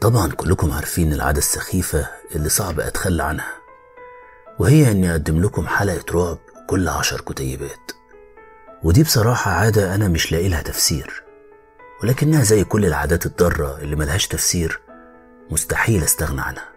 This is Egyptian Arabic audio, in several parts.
طبعا كلكم عارفين العادة السخيفة اللي صعب أتخلى عنها وهي إني أقدم لكم حلقة رعب كل عشر كتيبات ودي بصراحة عادة أنا مش لاقي لها تفسير ولكنها زي كل العادات الضارة اللي ملهاش تفسير مستحيل استغنى عنها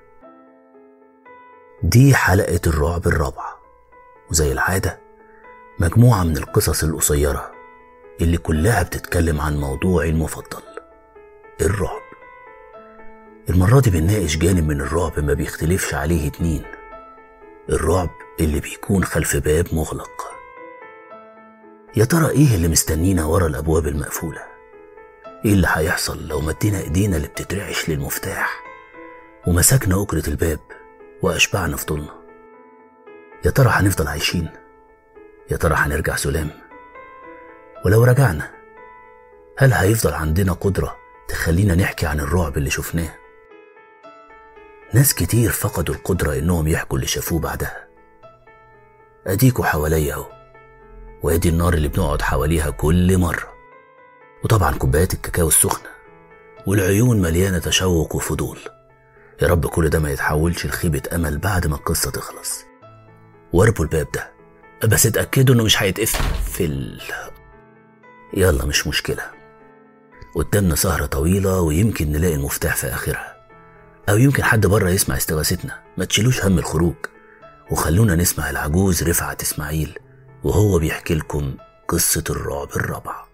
دي حلقة الرعب الرابعة وزي العادة مجموعة من القصص القصيرة اللي كلها بتتكلم عن موضوعي المفضل الرعب المرة دي بنناقش جانب من الرعب ما بيختلفش عليه اتنين الرعب اللي بيكون خلف باب مغلق يا ترى ايه اللي مستنينا ورا الابواب المقفولة ايه اللي هيحصل لو مدينا ايدينا اللي بتترعش للمفتاح ومسكنا أكرة الباب وأشبعنا فضولنا يا ترى هنفضل عايشين يا ترى هنرجع سلام ولو رجعنا هل هيفضل عندنا قدرة تخلينا نحكي عن الرعب اللي شفناه ناس كتير فقدوا القدرة إنهم يحكوا اللي شافوه بعدها أديكوا حواليا أهو وادي النار اللي بنقعد حواليها كل مرة وطبعا كوبايات الكاكاو السخنة والعيون مليانة تشوق وفضول يا رب كل ده ما يتحولش لخيبة أمل بعد ما القصة تخلص واربوا الباب ده بس اتأكدوا إنه مش هيتقفل يلا مش مشكلة قدامنا سهرة طويلة ويمكن نلاقي المفتاح في آخرها أو يمكن حد بره يسمع استغاثتنا ما تشيلوش هم الخروج وخلونا نسمع العجوز رفعت إسماعيل وهو بيحكي لكم قصة الرعب الرابعة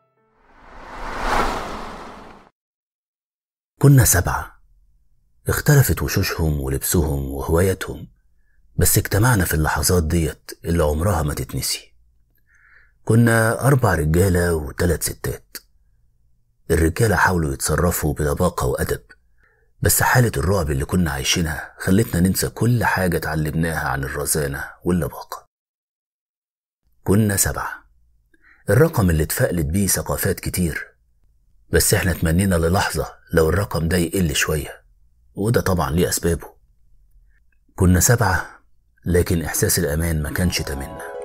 كنا سبعة اختلفت وشوشهم ولبسهم وهواياتهم بس اجتمعنا في اللحظات ديت اللي عمرها ما تتنسي كنا أربع رجالة وثلاث ستات الرجالة حاولوا يتصرفوا بلباقة وأدب بس حالة الرعب اللي كنا عايشينها خلتنا ننسى كل حاجة اتعلمناها عن الرزانة واللباقة كنا سبعة الرقم اللي اتفقلت بيه ثقافات كتير بس احنا تمنينا للحظة لو الرقم ده يقل شوية وده طبعا ليه أسبابه كنا سبعة لكن إحساس الأمان ما كانش تمنا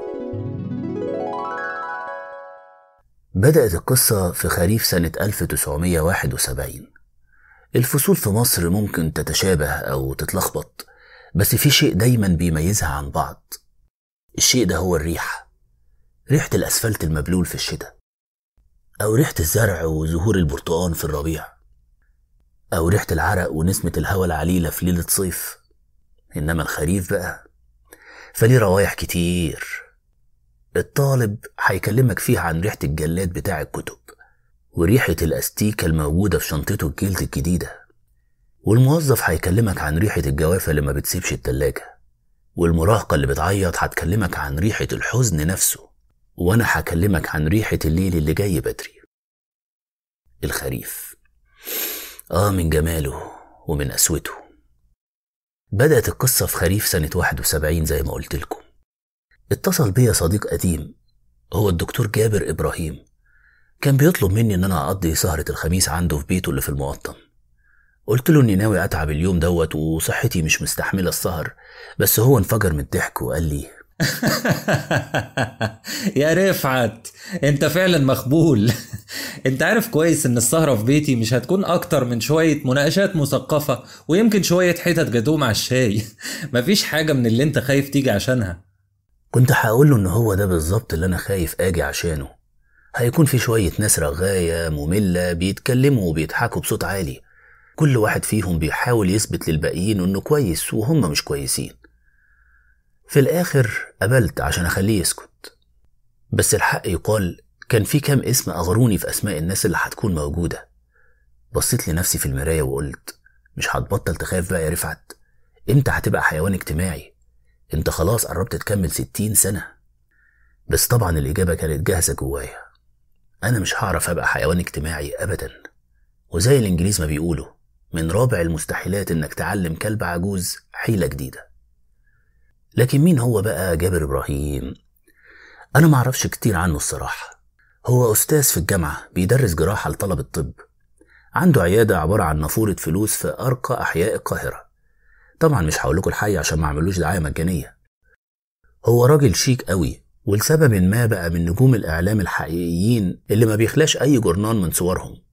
بدأت القصة في خريف سنة 1971 الفصول في مصر ممكن تتشابه أو تتلخبط بس في شيء دايما بيميزها عن بعض الشيء ده هو الريحة ريحة الأسفلت المبلول في الشتاء أو ريحة الزرع وزهور البرتقان في الربيع أو ريحة العرق ونسمة الهواء العليلة في ليلة صيف إنما الخريف بقى فليه روايح كتير الطالب هيكلمك فيها عن ريحة الجلاد بتاع الكتب وريحة الأستيكة الموجودة في شنطته الجلد الجديدة والموظف هيكلمك عن ريحة الجوافة اللي ما بتسيبش التلاجة والمراهقة اللي بتعيط هتكلمك عن ريحة الحزن نفسه وأنا هكلمك عن ريحة الليل اللي جاي بدري الخريف آه من جماله ومن قسوته بدأت القصة في خريف سنة 71 زي ما قلت لكم اتصل بيا صديق قديم هو الدكتور جابر إبراهيم كان بيطلب مني إن أنا أقضي سهرة الخميس عنده في بيته اللي في المقطم قلت له إني ناوي أتعب اليوم دوت وصحتي مش مستحملة السهر بس هو انفجر من الضحك وقال لي يا رفعت انت فعلا مقبول انت عارف كويس ان السهرة في بيتي مش هتكون اكتر من شوية مناقشات مثقفة ويمكن شوية حتت جاتوه مع الشاي مفيش حاجة من اللي انت خايف تيجي عشانها كنت هقول له إن هو ده بالظبط اللي أنا خايف أجي عشانه هيكون في شوية ناس رغاية مملة بيتكلموا وبيضحكوا بصوت عالي كل واحد فيهم بيحاول يثبت للباقيين إنه كويس وهم مش كويسين في الآخر قبلت عشان أخليه يسكت بس الحق يقال كان في كام اسم أغروني في أسماء الناس اللي هتكون موجودة بصيت لنفسي في المراية وقلت مش هتبطل تخاف بقى يا رفعت انت هتبقى حيوان اجتماعي انت خلاص قربت تكمل ستين سنة بس طبعا الإجابة كانت جاهزة جوايا أنا مش هعرف أبقى حيوان اجتماعي أبدا وزي الإنجليز ما بيقولوا من رابع المستحيلات إنك تعلم كلب عجوز حيلة جديدة لكن مين هو بقى جابر إبراهيم؟ أنا معرفش كتير عنه الصراحة هو أستاذ في الجامعة بيدرس جراحة لطلب الطب عنده عيادة عبارة عن نافورة فلوس في أرقى أحياء القاهرة طبعا مش هقولكوا الحي عشان ما اعملوش دعاية مجانية هو راجل شيك قوي ولسبب ما بقى من نجوم الإعلام الحقيقيين اللي ما بيخلاش أي جورنان من صورهم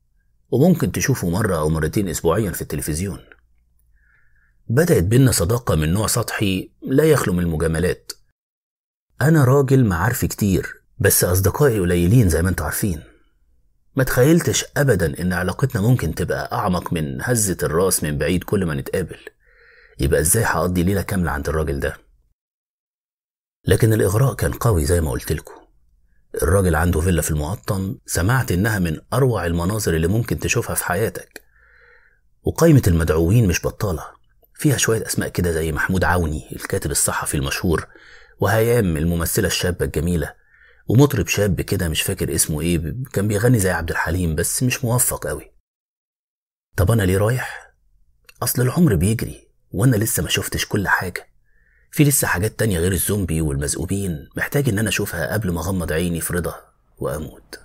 وممكن تشوفه مرة أو مرتين أسبوعيا في التلفزيون بدأت بينا صداقة من نوع سطحي لا يخلو من المجاملات أنا راجل معارفي كتير بس أصدقائي قليلين زي ما انتوا عارفين ما تخيلتش أبدا إن علاقتنا ممكن تبقى أعمق من هزة الراس من بعيد كل ما نتقابل يبقى إزاي هقضي ليلة كاملة عند الراجل ده لكن الإغراء كان قوي زي ما قلتلكوا الراجل عنده فيلا في المقطم سمعت إنها من أروع المناظر اللي ممكن تشوفها في حياتك وقائمة المدعوين مش بطالة فيها شوية أسماء كده زي محمود عوني الكاتب الصحفي المشهور وهيام الممثلة الشابة الجميلة ومطرب شاب كده مش فاكر اسمه ايه كان بيغني زي عبد الحليم بس مش موفق قوي طب انا ليه رايح اصل العمر بيجري وانا لسه ما شفتش كل حاجه في لسه حاجات تانية غير الزومبي والمذئوبين محتاج ان انا اشوفها قبل ما اغمض عيني في رضا واموت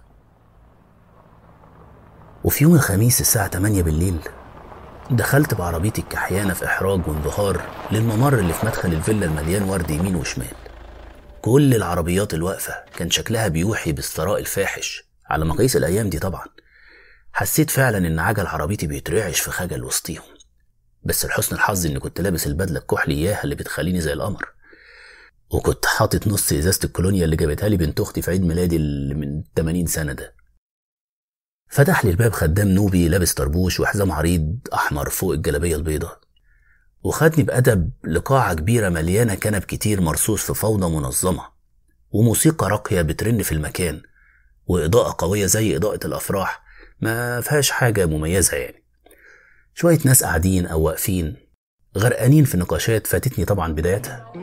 وفي يوم الخميس الساعة 8 بالليل دخلت بعربيتي الكحيانة في إحراج وانبهار للممر اللي في مدخل الفيلا المليان ورد يمين وشمال كل العربيات الواقفة كان شكلها بيوحي بالثراء الفاحش على مقاييس الأيام دي طبعا حسيت فعلا إن عجل عربيتي بيترعش في خجل وسطيهم بس لحسن الحظ إني كنت لابس البدلة الكحلي إياها اللي بتخليني زي القمر وكنت حاطط نص إزازة الكولونيا اللي جابتها لي بنت أختي في عيد ميلادي اللي من 80 سنة ده فتح لي الباب خدام نوبي لابس طربوش وحزام عريض أحمر فوق الجلابية البيضاء وخدني بأدب لقاعة كبيرة مليانة كنب كتير مرصوص في فوضى منظمة وموسيقى راقية بترن في المكان وإضاءة قوية زي إضاءة الأفراح ما فيهاش حاجة مميزة يعني شوية ناس قاعدين أو واقفين غرقانين في نقاشات فاتتني طبعا بدايتها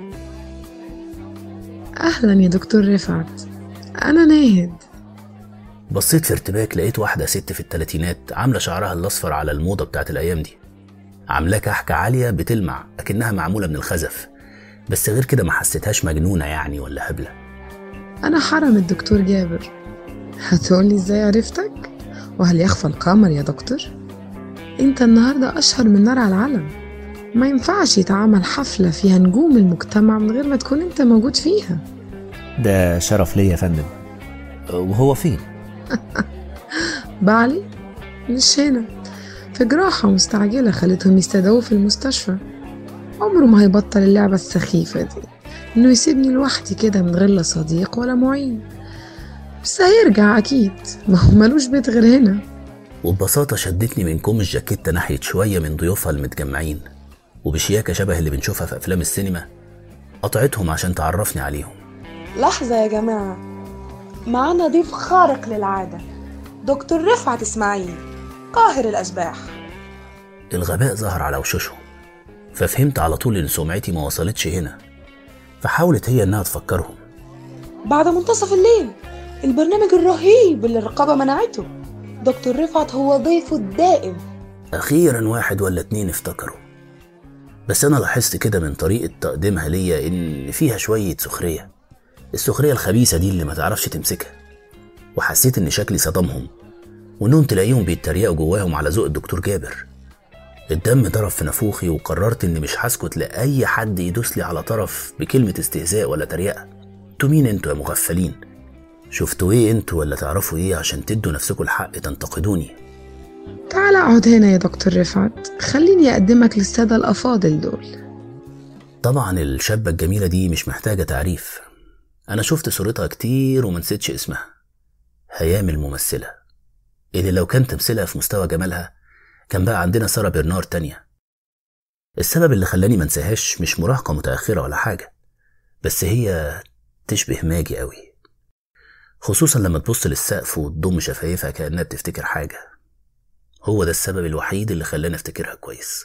أهلا يا دكتور رفعت أنا ناهد بصيت في ارتباك لقيت واحدة ست في التلاتينات عاملة شعرها الأصفر على الموضة بتاعت الأيام دي عاملاه كحكة عالية بتلمع أكنها معمولة من الخزف بس غير كده ما حسيتهاش مجنونة يعني ولا هبلة أنا حرم الدكتور جابر هتقولي إزاي عرفتك؟ وهل يخفى القمر يا دكتور؟ أنت النهاردة أشهر من نار على العلم ما ينفعش يتعمل حفلة فيها نجوم المجتمع من غير ما تكون أنت موجود فيها ده شرف ليا يا فندم وهو فين؟ بعلي مش هنا في جراحة مستعجلة خلتهم يستدعوه في المستشفى عمره ما هيبطل اللعبة السخيفة دي إنه يسيبني لوحدي كده من غير لا صديق ولا معين بس هيرجع أكيد ما هو ملوش بيت غير هنا وببساطة شدتني من كوم الجاكيتة ناحية شوية من ضيوفها المتجمعين وبشياكة شبه اللي بنشوفها في أفلام السينما قطعتهم عشان تعرفني عليهم لحظة يا جماعة معانا ضيف خارق للعادة دكتور رفعت إسماعيل قاهر الأشباح الغباء ظهر على وشوشهم ففهمت على طول إن سمعتي ما وصلتش هنا فحاولت هي إنها تفكرهم بعد منتصف الليل البرنامج الرهيب اللي الرقابة منعته دكتور رفعت هو ضيفه الدائم أخيرا واحد ولا اتنين افتكروا بس أنا لاحظت كده من طريقة تقديمها ليا إن فيها شوية سخرية السخرية الخبيثة دي اللي ما تعرفش تمسكها وحسيت إن شكلي صدمهم وإنهم تلاقيهم بيتريقوا جواهم على ذوق الدكتور جابر الدم ضرب في نافوخي وقررت إني مش هسكت لأي حد يدوس لي على طرف بكلمة استهزاء ولا تريقة انتوا مين انتوا يا مغفلين شفتوا ايه انتوا ولا تعرفوا ايه عشان تدوا نفسكم الحق تنتقدوني تعال اقعد هنا يا دكتور رفعت خليني أقدمك للسادة الأفاضل دول طبعا الشابة الجميلة دي مش محتاجة تعريف أنا شفت صورتها كتير ومنسيتش اسمها هيام الممثلة اللي لو كان تمثيلها في مستوى جمالها كان بقى عندنا سارة برنار تانية السبب اللي خلاني منساهاش مش مراهقة متأخرة ولا حاجة بس هي تشبه ماجي قوي خصوصا لما تبص للسقف وتضم شفايفها كأنها بتفتكر حاجة هو ده السبب الوحيد اللي خلاني افتكرها كويس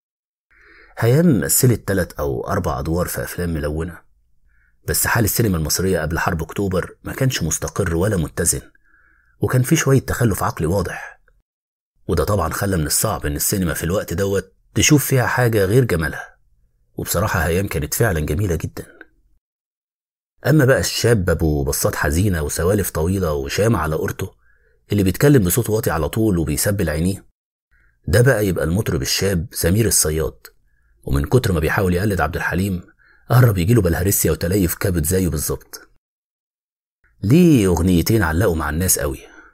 هيام مثلت تلات أو أربع أدوار في أفلام ملونة بس حال السينما المصرية قبل حرب أكتوبر ما كانش مستقر ولا متزن وكان في شوية تخلف عقلي واضح وده طبعا خلى من الصعب إن السينما في الوقت دوت تشوف فيها حاجة غير جمالها وبصراحة هيام كانت فعلا جميلة جدا أما بقى الشاب أبو بصات حزينة وسوالف طويلة وشام على قرطه اللي بيتكلم بصوت واطي على طول وبيسبل عينيه ده بقى يبقى المطرب الشاب سمير الصياد ومن كتر ما بيحاول يقلد عبد الحليم قرب يجيله بلهارسيا وتليف كبد زيه بالظبط ليه أغنيتين علقوا مع الناس قوي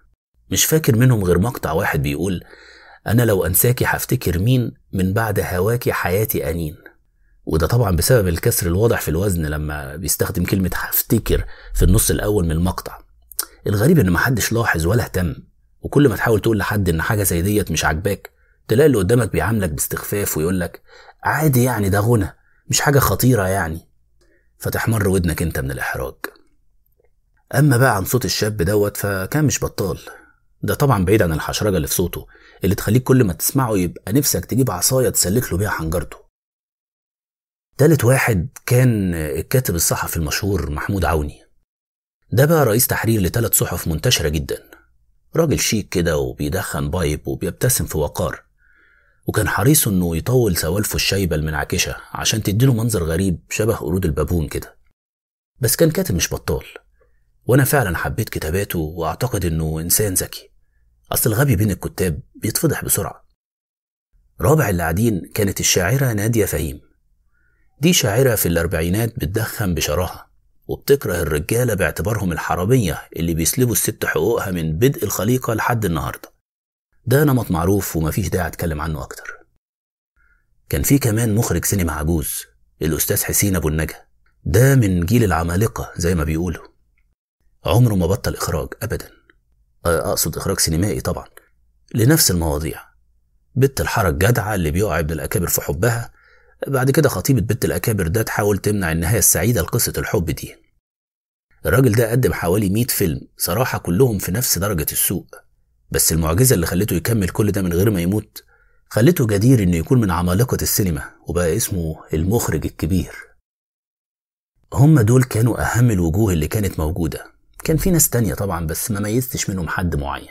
مش فاكر منهم غير مقطع واحد بيقول أنا لو أنساكي هفتكر مين من بعد هواكي حياتي أنين وده طبعا بسبب الكسر الواضح في الوزن لما بيستخدم كلمة هفتكر في النص الأول من المقطع الغريب إن محدش لاحظ ولا اهتم وكل ما تحاول تقول لحد إن حاجة زي ديت مش عاجباك تلاقي اللي قدامك بيعاملك باستخفاف ويقولك عادي يعني ده غنى مش حاجة خطيرة يعني فتحمر ودنك انت من الإحراج أما بقى عن صوت الشاب دوت فكان مش بطال ده طبعا بعيد عن الحشرجة اللي في صوته اللي تخليك كل ما تسمعه يبقى نفسك تجيب عصاية تسلك له بيها حنجرته تالت واحد كان الكاتب الصحفي المشهور محمود عوني ده بقى رئيس تحرير لثلاث صحف منتشرة جدا راجل شيك كده وبيدخن بايب وبيبتسم في وقار وكان حريص انه يطول سوالفه الشايبة المنعكشة عشان تديله منظر غريب شبه قرود البابون كده بس كان كاتب مش بطال وانا فعلا حبيت كتاباته واعتقد انه انسان ذكي اصل الغبي بين الكتاب بيتفضح بسرعة رابع اللي قاعدين كانت الشاعرة نادية فهيم دي شاعرة في الأربعينات بتدخن بشراهة وبتكره الرجالة باعتبارهم الحرامية اللي بيسلبوا الست حقوقها من بدء الخليقة لحد النهاردة ده نمط معروف ومفيش داعي أتكلم عنه أكتر كان في كمان مخرج سينما عجوز الأستاذ حسين أبو النجا ده من جيل العمالقة زي ما بيقولوا عمره ما بطل إخراج أبدا أقصد إخراج سينمائي طبعا لنفس المواضيع بنت الحارة الجدعة اللي بيقع ابن الأكابر في حبها بعد كده خطيبة بنت الأكابر ده تحاول تمنع النهاية السعيدة لقصة الحب دي الراجل ده قدم حوالي 100 فيلم صراحة كلهم في نفس درجة السوء بس المعجزة اللي خلته يكمل كل ده من غير ما يموت خلته جدير انه يكون من عمالقة السينما وبقى اسمه المخرج الكبير هم دول كانوا أهم الوجوه اللي كانت موجودة كان في ناس تانية طبعا بس ما ميزتش منهم حد معين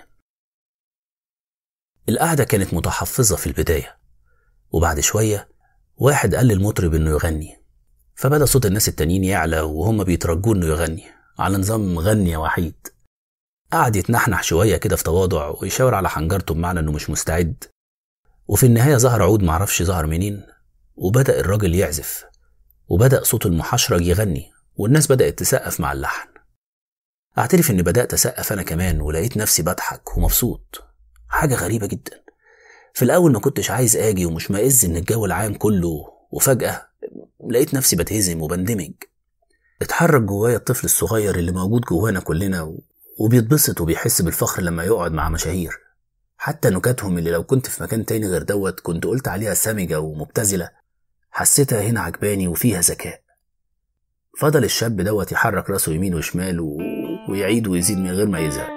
القعدة كانت متحفظة في البداية وبعد شوية واحد قال للمطرب انه يغني فبدا صوت الناس التانيين يعلى وهم بيترجوه انه يغني على نظام غني يا وحيد قعد يتنحنح شوية كده في تواضع ويشاور على حنجرته بمعنى انه مش مستعد وفي النهاية ظهر عود معرفش ظهر منين وبدأ الراجل يعزف وبدأ صوت المحشرج يغني والناس بدأت تسقف مع اللحن أعترف إني بدأت أسقف أنا كمان ولقيت نفسي بضحك ومبسوط حاجة غريبة جدا في الأول ما كنتش عايز آجي ومش مائز إن الجو العام كله وفجأة لقيت نفسي بتهزم وبندمج اتحرك جوايا الطفل الصغير اللي موجود جوانا كلنا وبيتبسط وبيحس بالفخر لما يقعد مع مشاهير حتى نكاتهم اللي لو كنت في مكان تاني غير دوت كنت قلت عليها سامجة ومبتذلة حسيتها هنا عجباني وفيها ذكاء فضل الشاب دوت يحرك راسه يمين وشمال و... ويعيد ويزيد من غير ما يزهق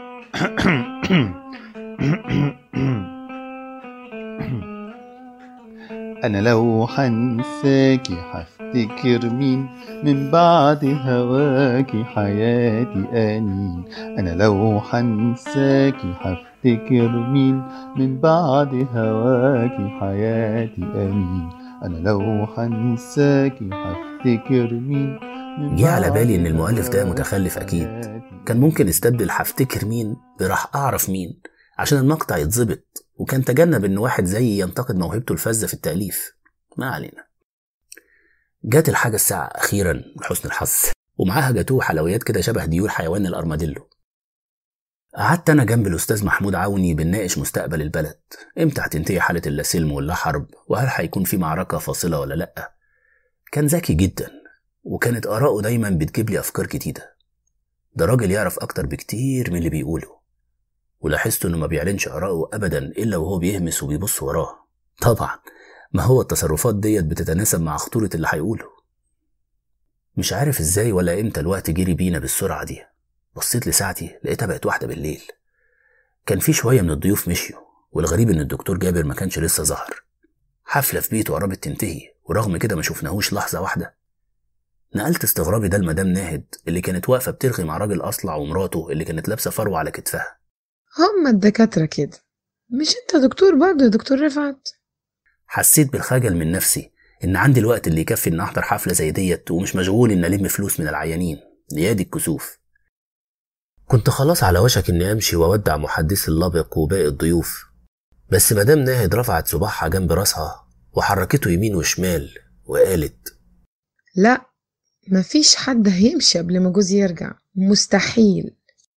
أنا لو حنساكي هفتكر مين من بعد هواكي حياتي أنين أنا لو حنساكي هفتكر مين من بعد هواكي حياتي أنين أنا لو حنساكي هفتكر مين من جه على بعد بالي إن المؤلف ده هواكي متخلف أكيد. حياتي كان ممكن يستبدل هفتكر مين براح أعرف مين عشان المقطع يتظبط وكان تجنب إن واحد زيي ينتقد موهبته الفذة في التأليف ما علينا جات الحاجة الساعة أخيرا لحسن الحظ ومعاها جاتوه حلويات كده شبه ديول حيوان الأرماديلو قعدت أنا جنب الأستاذ محمود عوني بنناقش مستقبل البلد إمتى هتنتهي حالة اللا سلم واللا حرب وهل هيكون في معركة فاصلة ولا لأ كان ذكي جدا وكانت آراءه دايما بتجيب لي أفكار جديدة ده راجل يعرف أكتر بكتير من اللي بيقوله ولاحظت إنه ما بيعلنش آراءه أبدا إلا وهو بيهمس وبيبص وراه طبعا ما هو التصرفات ديت بتتناسب مع خطورة اللي هيقوله مش عارف ازاي ولا امتى الوقت جري بينا بالسرعة دي بصيت لساعتي لقيتها بقت واحدة بالليل كان في شوية من الضيوف مشيوا والغريب إن الدكتور جابر ما كانش لسه ظهر حفلة في بيته قربت تنتهي ورغم كده ما شفناهوش لحظة واحدة نقلت استغرابي ده لمدام ناهد اللي كانت واقفة بترغي مع راجل أصلع ومراته اللي كانت لابسة فروة على كتفها هما الدكاترة كده مش انت دكتور برضه يا دكتور رفعت حسيت بالخجل من نفسي إن عندي الوقت اللي يكفي إن أحضر حفلة زي ديت ومش مشغول إن ألم فلوس من العيانين نيادي الكسوف كنت خلاص على وشك إني أمشي وأودع محدثي اللبق وباقي الضيوف بس مدام ناهد رفعت صباعها جنب راسها وحركته يمين وشمال وقالت لا مفيش حد هيمشي قبل ما جوزي يرجع مستحيل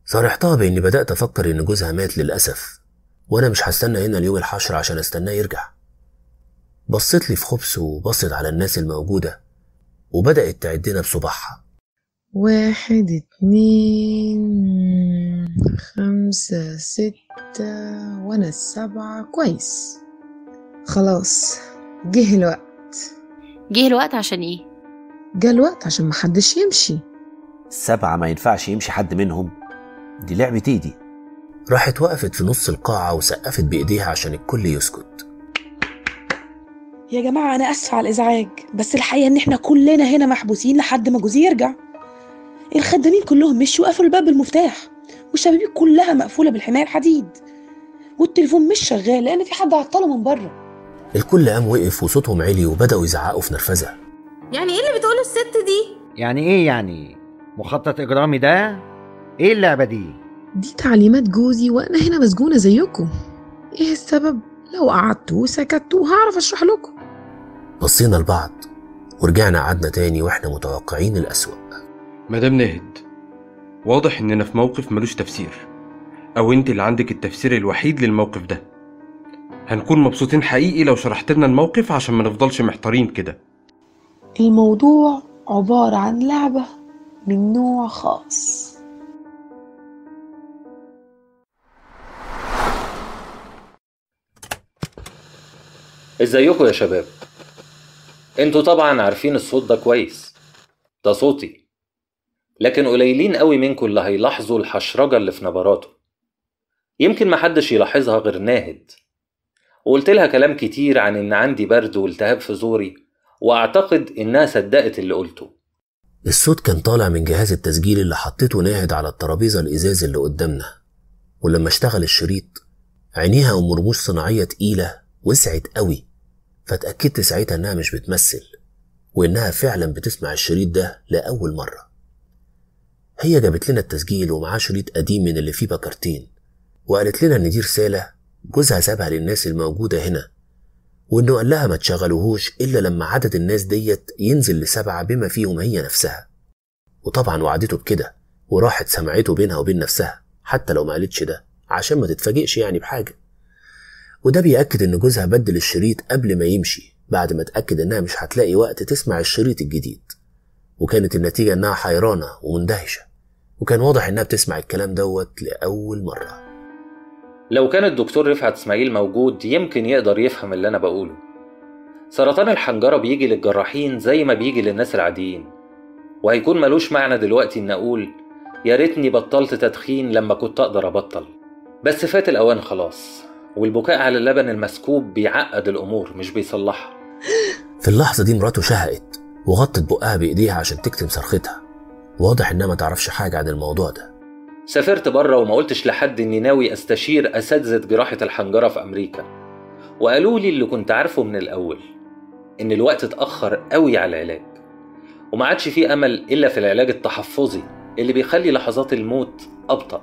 صارحتها بإني بدأت أفكر إن جوزها مات للأسف وأنا مش هستنى هنا اليوم الحشر عشان أستناه يرجع بصت لي في خبث وبصت على الناس الموجودة وبدأت تعدنا بصباعها واحد اتنين خمسة ستة وأنا السبعة كويس خلاص جه الوقت جه الوقت عشان ايه جه الوقت عشان محدش يمشي السبعة ما ينفعش يمشي حد منهم دي لعبة ايدي راحت وقفت في نص القاعة وسقفت بإيديها عشان الكل يسكت يا جماعة أنا آسفة على الإزعاج بس الحقيقة إن إحنا كلنا هنا محبوسين لحد ما جوزي يرجع الخدامين كلهم مشوا وقفلوا الباب بالمفتاح والشبابيك كلها مقفولة بالحماية الحديد والتليفون مش شغال لأن في حد عطله من بره الكل قام وقف وصوتهم عالي وبدأوا يزعقوا في نرفزة يعني ايه اللي بتقوله الست دي يعني ايه يعني مخطط اجرامي ده ايه اللعبه دي دي تعليمات جوزي وأنا هنا مسجونة زيكم إيه السبب؟ لو قعدتوا وسكتوا هعرف أشرح لكم بصينا لبعض ورجعنا قعدنا تاني واحنا متوقعين الأسوأ مدام ناهد واضح اننا في موقف ملوش تفسير او انت اللي عندك التفسير الوحيد للموقف ده هنكون مبسوطين حقيقي لو شرحت لنا الموقف عشان ما نفضلش محتارين كده الموضوع عبارة عن لعبة من نوع خاص ازيكم يا شباب انتوا طبعا عارفين الصوت ده كويس ده صوتي لكن قليلين قوي منكم اللي هيلاحظوا الحشرجة اللي في نبراته يمكن محدش يلاحظها غير ناهد وقلت لها كلام كتير عن ان عندي برد والتهاب في زوري واعتقد انها صدقت اللي قلته الصوت كان طالع من جهاز التسجيل اللي حطيته ناهد على الترابيزة الإزاز اللي قدامنا ولما اشتغل الشريط عينيها أم رموش صناعية تقيلة وسعت قوي فاتأكدت ساعتها إنها مش بتمثل وإنها فعلا بتسمع الشريط ده لأول مرة هي جابت لنا التسجيل ومعاه شريط قديم من اللي فيه بكرتين وقالت لنا إن دي رسالة جوزها سابها للناس الموجودة هنا وإنه قال لها ما تشغلوهوش إلا لما عدد الناس ديت ينزل لسبعة بما فيهم هي نفسها وطبعا وعدته بكده وراحت سمعته بينها وبين نفسها حتى لو ما قالتش ده عشان ما تتفاجئش يعني بحاجة وده بيأكد إن جوزها بدل الشريط قبل ما يمشي بعد ما اتأكد إنها مش هتلاقي وقت تسمع الشريط الجديد وكانت النتيجة إنها حيرانة ومندهشة وكان واضح إنها بتسمع الكلام دوت لأول مرة لو كان الدكتور رفعت اسماعيل موجود يمكن يقدر يفهم اللي انا بقوله سرطان الحنجرة بيجي للجراحين زي ما بيجي للناس العاديين وهيكون ملوش معنى دلوقتي ان اقول يا ريتني بطلت تدخين لما كنت اقدر ابطل بس فات الاوان خلاص والبكاء على اللبن المسكوب بيعقد الامور مش بيصلحها في اللحظة دي مراته شهقت وغطت بقها بإيديها عشان تكتم صرختها واضح إنها ما تعرفش حاجة عن الموضوع ده سافرت بره وما قلتش لحد اني ناوي استشير اساتذه جراحه الحنجره في امريكا وقالوا لي اللي كنت عارفه من الاول ان الوقت اتاخر قوي على العلاج وما عادش فيه امل الا في العلاج التحفظي اللي بيخلي لحظات الموت ابطا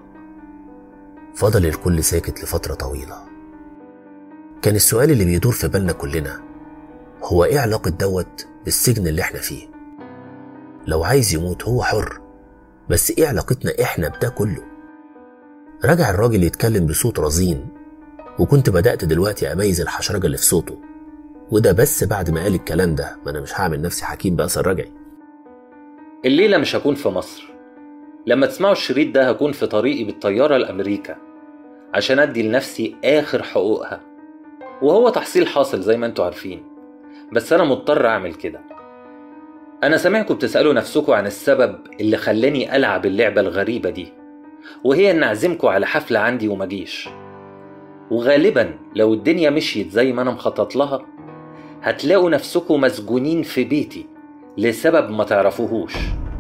فضل الكل ساكت لفترة طويلة كان السؤال اللي بيدور في بالنا كلنا هو ايه علاقة دوت بالسجن اللي احنا فيه لو عايز يموت هو حر بس ايه علاقتنا احنا بده كله رجع الراجل يتكلم بصوت رزين وكنت بدأت دلوقتي أميز الحشرجة اللي في صوته وده بس بعد ما قال الكلام ده ما أنا مش هعمل نفسي حكيم بأثر رجعي الليله مش هكون في مصر لما تسمعوا الشريط ده هكون في طريقي بالطياره لامريكا عشان ادي لنفسي اخر حقوقها وهو تحصيل حاصل زي ما انتوا عارفين بس انا مضطر اعمل كده انا سامعكم بتسالوا نفسكم عن السبب اللي خلاني العب اللعبه الغريبه دي وهي ان اعزمكم على حفله عندي ومجيش وغالبا لو الدنيا مشيت زي ما انا مخطط لها هتلاقوا نفسكم مسجونين في بيتي لسبب ما تعرفوهوش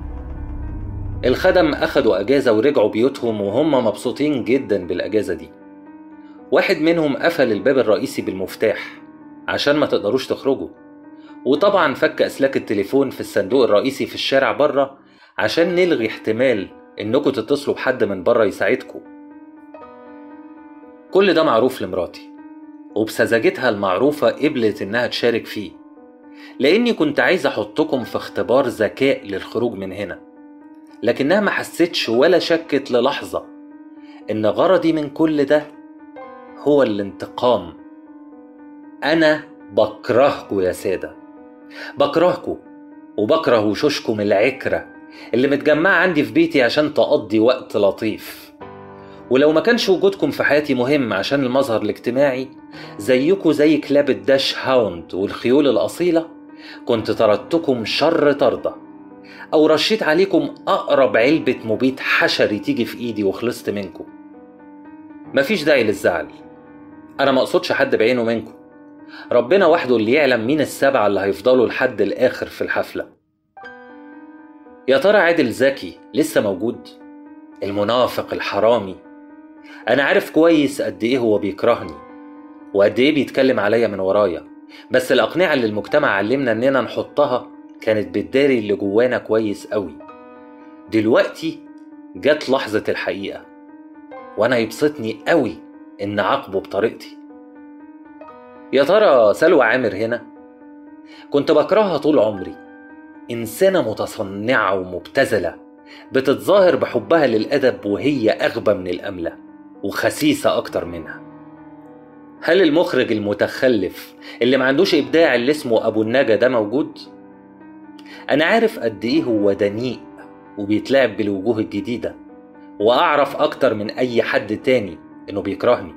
الخدم أخدوا أجازة ورجعوا بيوتهم وهم مبسوطين جدا بالأجازة دي واحد منهم قفل الباب الرئيسي بالمفتاح عشان ما تقدروش تخرجوا وطبعا فك أسلاك التليفون في الصندوق الرئيسي في الشارع بره عشان نلغي احتمال إنكم تتصلوا بحد من بره يساعدكم كل ده معروف لمراتي وبسذاجتها المعروفة قبلت إنها تشارك فيه لأني كنت عايز أحطكم في اختبار ذكاء للخروج من هنا لكنها ما حستش ولا شكت للحظة إن غرضي من كل ده هو الانتقام أنا بكرهكوا يا سادة بكرهكوا وبكره وشوشكم العكرة اللي متجمعة عندي في بيتي عشان تقضي وقت لطيف ولو ما كانش وجودكم في حياتي مهم عشان المظهر الاجتماعي زيكوا زي كلاب الداش هاوند والخيول الأصيلة كنت طردتكم شر طردة أو رشيت عليكم أقرب علبة مبيد حشري تيجي في إيدي وخلصت منكم مفيش داعي للزعل أنا ما أقصدش حد بعينه منكم ربنا وحده اللي يعلم مين السبعة اللي هيفضلوا لحد الآخر في الحفلة يا ترى عادل زكي لسه موجود؟ المنافق الحرامي أنا عارف كويس قد إيه هو بيكرهني وقد إيه بيتكلم عليا من ورايا بس الأقنعة اللي المجتمع علمنا إننا نحطها كانت بتداري اللي جوانا كويس قوي دلوقتي جت لحظة الحقيقة وأنا يبسطني قوي إن عاقبه بطريقتي يا ترى سلوى عامر هنا كنت بكرهها طول عمري إنسانة متصنعة ومبتذلة بتتظاهر بحبها للأدب وهي أغبى من الأملة وخسيسة أكتر منها هل المخرج المتخلف اللي ما عندوش إبداع اللي اسمه أبو النجا ده موجود؟ أنا عارف قد إيه هو دنيء وبيتلعب بالوجوه الجديدة وأعرف أكتر من أي حد تاني إنه بيكرهني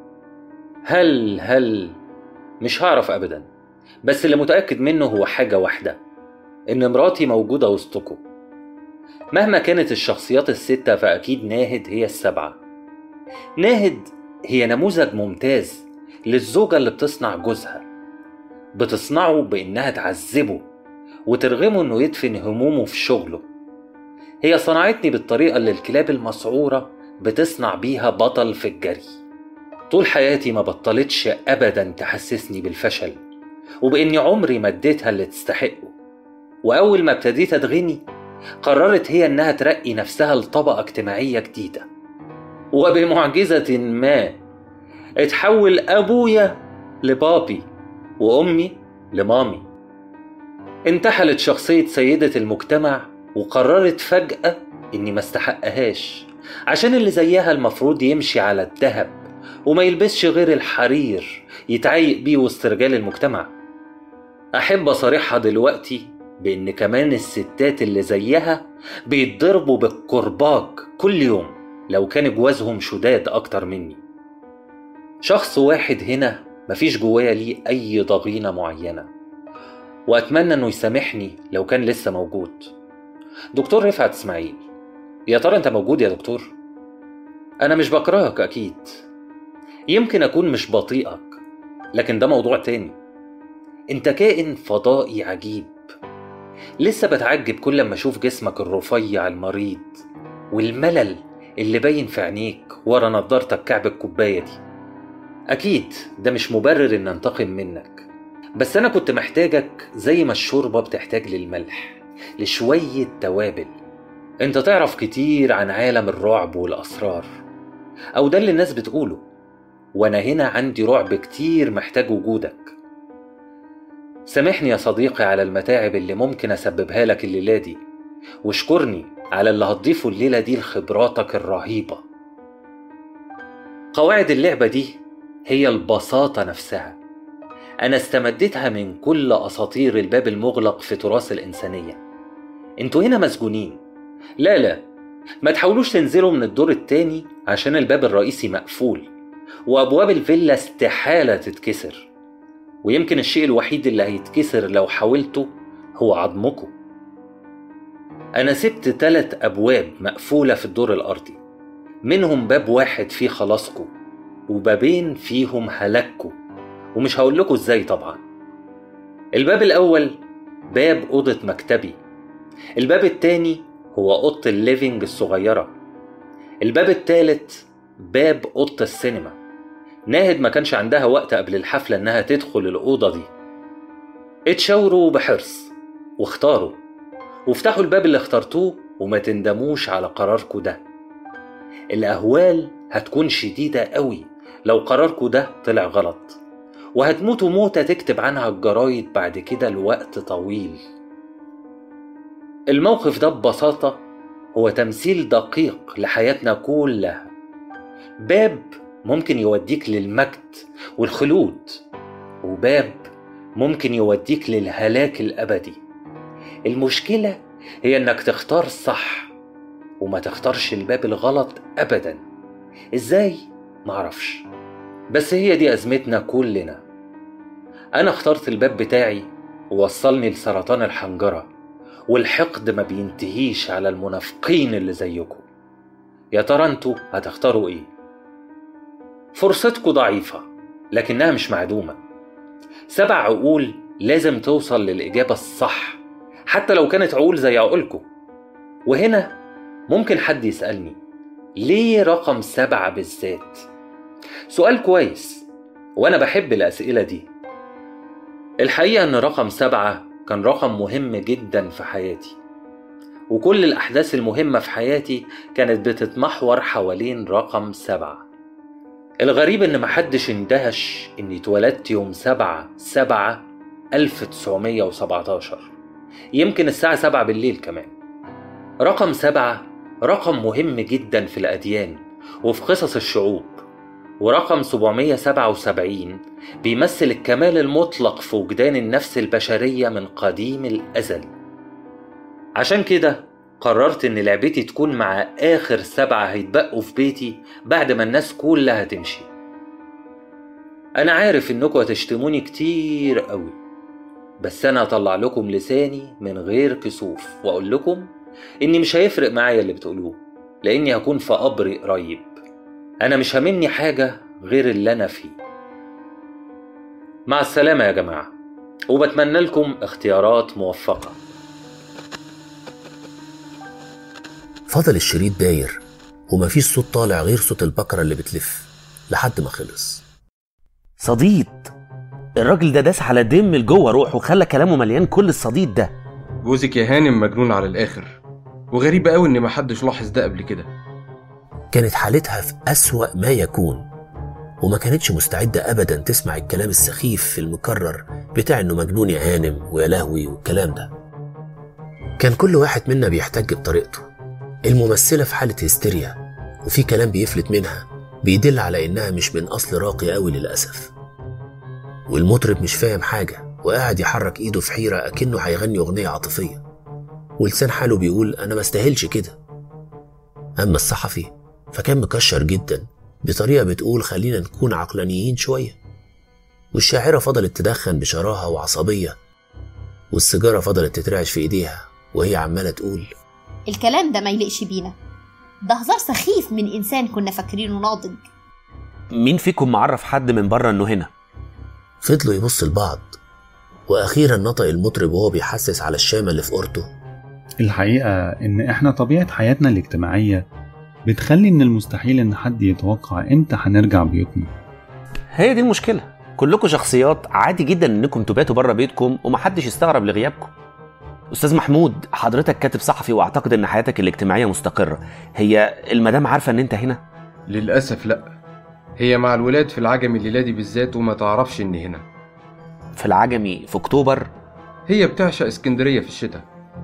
هل هل مش هعرف أبدا بس اللي متأكد منه هو حاجة واحدة إن مراتي موجودة وسطكم مهما كانت الشخصيات الستة فأكيد ناهد هي السبعة ناهد هي نموذج ممتاز للزوجة اللي بتصنع جوزها بتصنعه بإنها تعذبه وترغمه إنه يدفن همومه في شغله هي صنعتني بالطريقة اللي الكلاب المسعورة بتصنع بيها بطل في الجري طول حياتي ما بطلتش أبدا تحسسني بالفشل وبإني عمري ما اديتها اللي تستحقه وأول ما ابتديت أتغني قررت هي إنها ترقي نفسها لطبقة اجتماعية جديدة وبمعجزة ما اتحول أبويا لبابي وأمي لمامي انتحلت شخصية سيدة المجتمع وقررت فجأة إني ما استحقهاش عشان اللي زيها المفروض يمشي على الذهب وما يلبسش غير الحرير يتعيق بيه وسط رجال المجتمع أحب أصارحها دلوقتي بإن كمان الستات اللي زيها بيتضربوا بالكرباج كل يوم لو كان جوازهم شداد أكتر مني شخص واحد هنا مفيش جوايا ليه أي ضغينة معينة وأتمنى إنه يسامحني لو كان لسه موجود دكتور رفعت إسماعيل يا ترى أنت موجود يا دكتور؟ أنا مش بكرهك أكيد يمكن أكون مش بطيئك لكن ده موضوع تاني أنت كائن فضائي عجيب لسه بتعجب كل ما أشوف جسمك الرفيع المريض والملل اللي باين في عينيك ورا نضارتك كعب الكوباية دي أكيد ده مش مبرر إن أنتقم منك بس أنا كنت محتاجك زي ما الشوربة بتحتاج للملح لشوية توابل أنت تعرف كتير عن عالم الرعب والأسرار أو ده اللي الناس بتقوله وأنا هنا عندي رعب كتير محتاج وجودك سامحني يا صديقي على المتاعب اللي ممكن أسببها لك الليلة دي واشكرني على اللي هتضيفه الليلة دي لخبراتك الرهيبة قواعد اللعبة دي هي البساطة نفسها أنا استمدتها من كل أساطير الباب المغلق في تراث الإنسانية انتوا هنا مسجونين لا لا ما تحاولوش تنزلوا من الدور التاني عشان الباب الرئيسي مقفول وأبواب الفيلا استحالة تتكسر ويمكن الشيء الوحيد اللي هيتكسر لو حاولته هو عظمكم أنا سبت تلات أبواب مقفولة في الدور الأرضي منهم باب واحد فيه خلاصكم وبابين فيهم هلاككم ومش هقول لكم ازاي طبعا الباب الأول باب أوضة مكتبي الباب التاني هو أوضة الليفينج الصغيرة الباب التالت باب أوضة السينما ناهد ما كانش عندها وقت قبل الحفلة إنها تدخل الأوضة دي اتشاوروا بحرص واختاروا وافتحوا الباب اللي اخترتوه وما تندموش على قراركوا ده الأهوال هتكون شديدة قوي لو قراركوا ده طلع غلط وهتموتوا موتة تكتب عنها الجرايد بعد كده لوقت طويل الموقف ده ببساطة هو تمثيل دقيق لحياتنا كلها باب ممكن يوديك للمجد والخلود وباب ممكن يوديك للهلاك الأبدي المشكلة هي إنك تختار الصح وما تختارش الباب الغلط أبدا إزاي؟ معرفش بس هي دي أزمتنا كلنا أنا اخترت الباب بتاعي ووصلني لسرطان الحنجرة والحقد ما بينتهيش على المنافقين اللي زيكم يا ترى انتوا هتختاروا ايه فرصتكم ضعيفة لكنها مش معدومة سبع عقول لازم توصل للإجابة الصح حتى لو كانت عقول زي عقولكم وهنا ممكن حد يسألني ليه رقم سبعة بالذات سؤال كويس وأنا بحب الأسئلة دي الحقيقة إن رقم سبعة كان رقم مهم جدا في حياتي وكل الأحداث المهمة في حياتي كانت بتتمحور حوالين رقم سبعة الغريب إن محدش اندهش إني اتولدت يوم سبعة سبعة 1917 يمكن الساعة سبعة بالليل كمان رقم سبعة رقم مهم جدا في الأديان وفي قصص الشعوب ورقم 777 بيمثل الكمال المطلق في وجدان النفس البشرية من قديم الأزل عشان كده قررت إن لعبتي تكون مع آخر سبعة هيتبقوا في بيتي بعد ما الناس كلها تمشي أنا عارف إنكم هتشتموني كتير قوي بس أنا هطلع لكم لساني من غير كسوف وأقول لكم إني مش هيفرق معايا اللي بتقولوه لأني هكون في قبري قريب أنا مش هاممني حاجة غير اللي أنا فيه مع السلامة يا جماعة وبتمنى لكم اختيارات موفقة فضل الشريط داير ومفيش صوت طالع غير صوت البكرة اللي بتلف لحد ما خلص صديد الراجل ده داس على دم لجوه روحه وخلى كلامه مليان كل الصديد ده جوزك يا هانم مجنون على الآخر وغريبة قوي إن محدش لاحظ ده قبل كده كانت حالتها في أسوأ ما يكون وما كانتش مستعدة أبدا تسمع الكلام السخيف المكرر بتاع إنه مجنون يا هانم ويا لهوي والكلام ده كان كل واحد منا بيحتج بطريقته الممثلة في حالة هستيريا وفي كلام بيفلت منها بيدل على إنها مش من أصل راقي أوي للأسف والمطرب مش فاهم حاجة وقاعد يحرك إيده في حيرة أكنه هيغني أغنية عاطفية ولسان حاله بيقول أنا ما استاهلش كده أما الصحفي فكان مكشر جدا بطريقة بتقول خلينا نكون عقلانيين شوية والشاعرة فضلت تدخن بشراهة وعصبية والسيجارة فضلت تترعش في إيديها وهي عمالة تقول الكلام ده ما يليقش بينا ده هزار سخيف من إنسان كنا فاكرينه ناضج مين فيكم معرف حد من بره إنه هنا فضلوا يبصوا لبعض وأخيرا نطق المطرب وهو بيحسس على الشامة اللي في أورته الحقيقة إن إحنا طبيعة حياتنا الاجتماعية بتخلي من المستحيل إن حد يتوقع إمتى هنرجع بيوتنا هي دي المشكلة كلكم شخصيات عادي جدا إنكم تباتوا بره بيتكم ومحدش يستغرب لغيابكم أستاذ محمود حضرتك كاتب صحفي وأعتقد إن حياتك الاجتماعية مستقرة هي المدام عارفة إن أنت هنا؟ للأسف لأ هي مع الولاد في العجمي الليلة دي بالذات وما تعرفش إني هنا في العجمي في أكتوبر هي بتعشق اسكندرية في الشتاء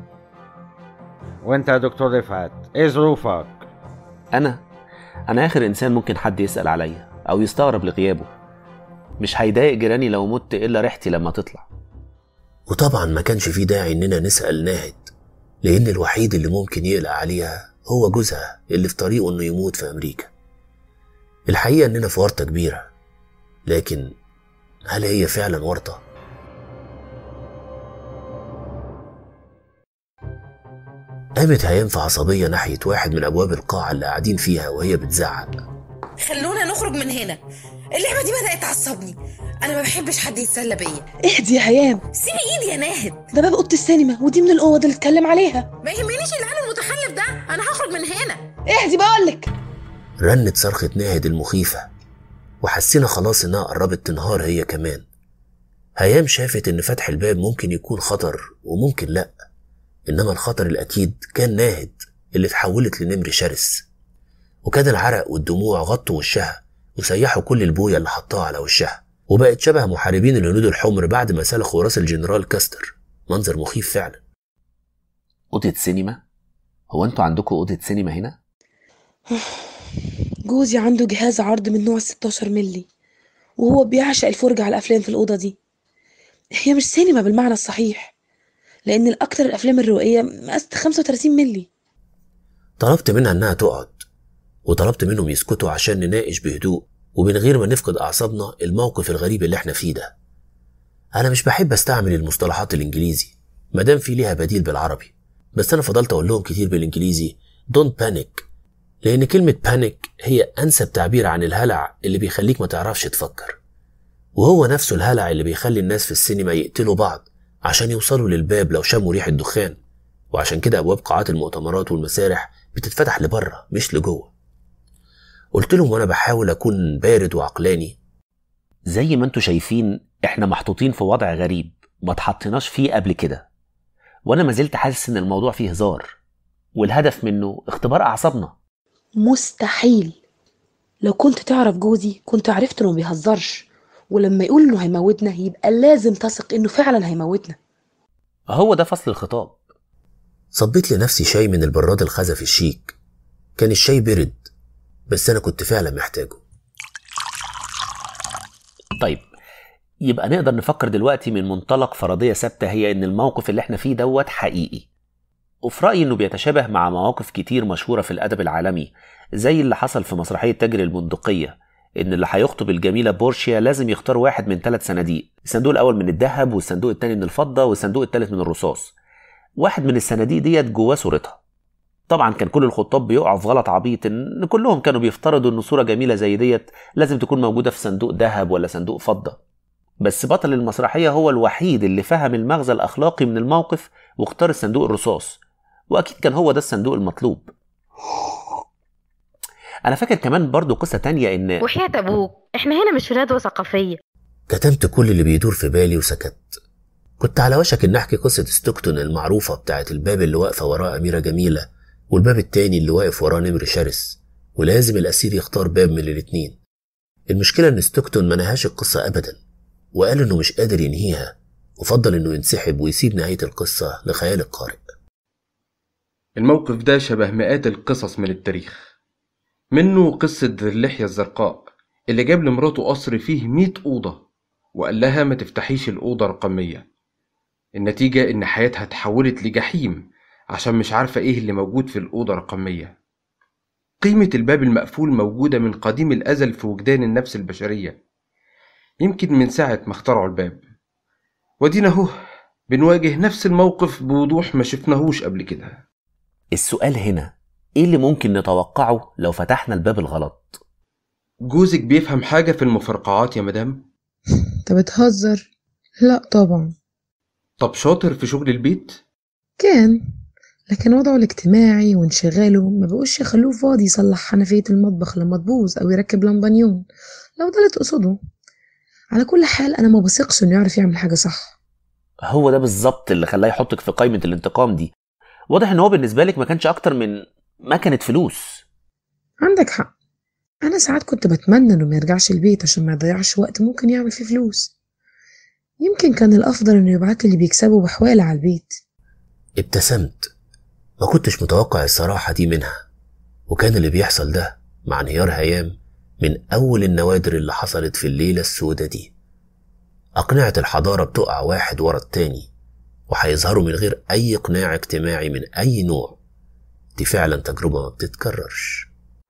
وانت يا دكتور رفعت ايه ظروفك أنا أنا آخر إنسان ممكن حد يسأل عليا أو يستغرب لغيابه مش هيضايق جيراني لو مت إلا ريحتي لما تطلع وطبعا ما كانش في داعي إننا نسأل ناهد لأن الوحيد اللي ممكن يقلق عليها هو جوزها اللي في طريقه إنه يموت في أمريكا الحقيقة إننا في ورطة كبيرة لكن هل هي فعلا ورطة؟ قامت هيام في عصبية ناحية واحد من أبواب القاعة اللي قاعدين فيها وهي بتزعق خلونا نخرج من هنا اللعبة دي بدأت تعصبني أنا ما بحبش حد يتسلى بيا اهدي يا هيام سيبي إيدي يا ناهد ده باب أوضة السينما ودي من الأوض اللي اتكلم عليها ما يهمنيش العيال المتخلف ده أنا هخرج من هنا اهدي بقولك رنت صرخة ناهد المخيفة وحسينا خلاص إنها قربت تنهار هي كمان هيام شافت إن فتح الباب ممكن يكون خطر وممكن لأ إنما الخطر الأكيد كان ناهد اللي اتحولت لنمر شرس وكان العرق والدموع غطوا وشها وسيحوا كل البوية اللي حطاها على وشها وبقت شبه محاربين الهنود الحمر بعد ما سلخوا راس الجنرال كاستر منظر مخيف فعلا أوضة سينما؟ هو أنتوا عندكم أوضة سينما هنا؟ جوزي عنده جهاز عرض من نوع 16 ملي وهو بيعشق الفرجة على الأفلام في الأوضة دي هي مش سينما بالمعنى الصحيح لأن الأكتر الأفلام الروائية مقاسة 35 ملي طلبت منها إنها تقعد وطلبت منهم يسكتوا عشان نناقش بهدوء ومن غير ما نفقد أعصابنا الموقف الغريب اللي احنا فيه ده أنا مش بحب أستعمل المصطلحات الإنجليزي مادام في ليها بديل بالعربي بس أنا فضلت أقول لهم كتير بالإنجليزي don't panic لأن كلمة panic هي أنسب تعبير عن الهلع اللي بيخليك ما تعرفش تفكر وهو نفسه الهلع اللي بيخلي الناس في السينما يقتلوا بعض عشان يوصلوا للباب لو شموا ريحة دخان وعشان كده أبواب قاعات المؤتمرات والمسارح بتتفتح لبره مش لجوه قلت لهم وأنا بحاول أكون بارد وعقلاني زي ما انتوا شايفين احنا محطوطين في وضع غريب ما اتحطيناش فيه قبل كده وانا ما زلت حاسس ان الموضوع فيه هزار والهدف منه اختبار اعصابنا مستحيل لو كنت تعرف جوزي كنت عرفت انه بيهزرش ولما يقول انه هيموتنا يبقى لازم تثق انه فعلا هيموتنا هو ده فصل الخطاب صبيت لنفسي شاي من البراد الخزف الشيك كان الشاي برد بس أنا كنت فعلا محتاجه طيب يبقى نقدر نفكر دلوقتي من منطلق فرضية ثابتة هي إن الموقف اللي احنا فيه دوت حقيقي وفي رأيي إنه بيتشابه مع مواقف كتير مشهورة في الأدب العالمي زي اللي حصل في مسرحية تاجر البندقية إن اللي هيخطب الجميلة بورشيا لازم يختار واحد من ثلاث صناديق الصندوق الأول من الذهب والصندوق الثاني من الفضة والصندوق الثالث من الرصاص واحد من الصناديق ديت جواه صورتها طبعا كان كل الخطاب بيقعوا في غلط عبيط ان كلهم كانوا بيفترضوا ان صوره جميله زي ديت لازم تكون موجوده في صندوق ذهب ولا صندوق فضه بس بطل المسرحيه هو الوحيد اللي فهم المغزى الاخلاقي من الموقف واختار الصندوق الرصاص واكيد كان هو ده الصندوق المطلوب انا فاكر كمان برضو قصه تانية ان وحياة أبوك إحنا هنا مش في ندوة ثقافية كتمت كل اللي بيدور في بالي وسكت كنت على وشك إن أحكي قصة ستوكتون المعروفة بتاعت الباب اللي واقفة وراه أميرة جميلة والباب التاني اللي واقف وراه نمر شرس ولازم الأسير يختار باب من الاتنين المشكلة إن ستوكتون ما نهاش القصة أبدا وقال إنه مش قادر ينهيها وفضل إنه ينسحب ويسيب نهاية القصة لخيال القارئ الموقف ده شبه مئات القصص من التاريخ منه قصة ذي اللحية الزرقاء اللي جاب لمراته قصر فيه مئة أوضة وقال لها ما تفتحيش الأوضة رقمية النتيجة إن حياتها اتحولت لجحيم عشان مش عارفة إيه اللي موجود في الأوضة رقمية قيمة الباب المقفول موجودة من قديم الأزل في وجدان النفس البشرية يمكن من ساعة ما اخترعوا الباب ودينا اهو بنواجه نفس الموقف بوضوح ما شفناهوش قبل كده السؤال هنا ايه اللي ممكن نتوقعه لو فتحنا الباب الغلط جوزك بيفهم حاجة في المفرقعات يا مدام انت بتهزر لا طبعا طب شاطر في شغل البيت كان لكن وضعه الاجتماعي وانشغاله ما بقوش يخلوه فاضي يصلح حنفية المطبخ لما تبوظ أو يركب لمبانيون لو ده اللي تقصده على كل حال أنا ما بثقش إنه يعرف يعمل حاجة صح هو ده بالظبط اللي خلاه يحطك في قائمة الانتقام دي واضح ان هو بالنسبة لك ما كانش اكتر من مكنة فلوس عندك حق أنا ساعات كنت بتمنى إنه ما يرجعش البيت عشان ما يضيعش وقت ممكن يعمل فيه فلوس يمكن كان الأفضل إنه يبعت اللي بيكسبه بحوالة على البيت ابتسمت ما كنتش متوقع الصراحة دي منها وكان اللي بيحصل ده مع انهيار هيام من أول النوادر اللي حصلت في الليلة السودة دي أقنعة الحضارة بتقع واحد ورا التاني وهيظهروا من غير أي إقناع اجتماعي من أي نوع دي فعلا تجربة ما بتتكررش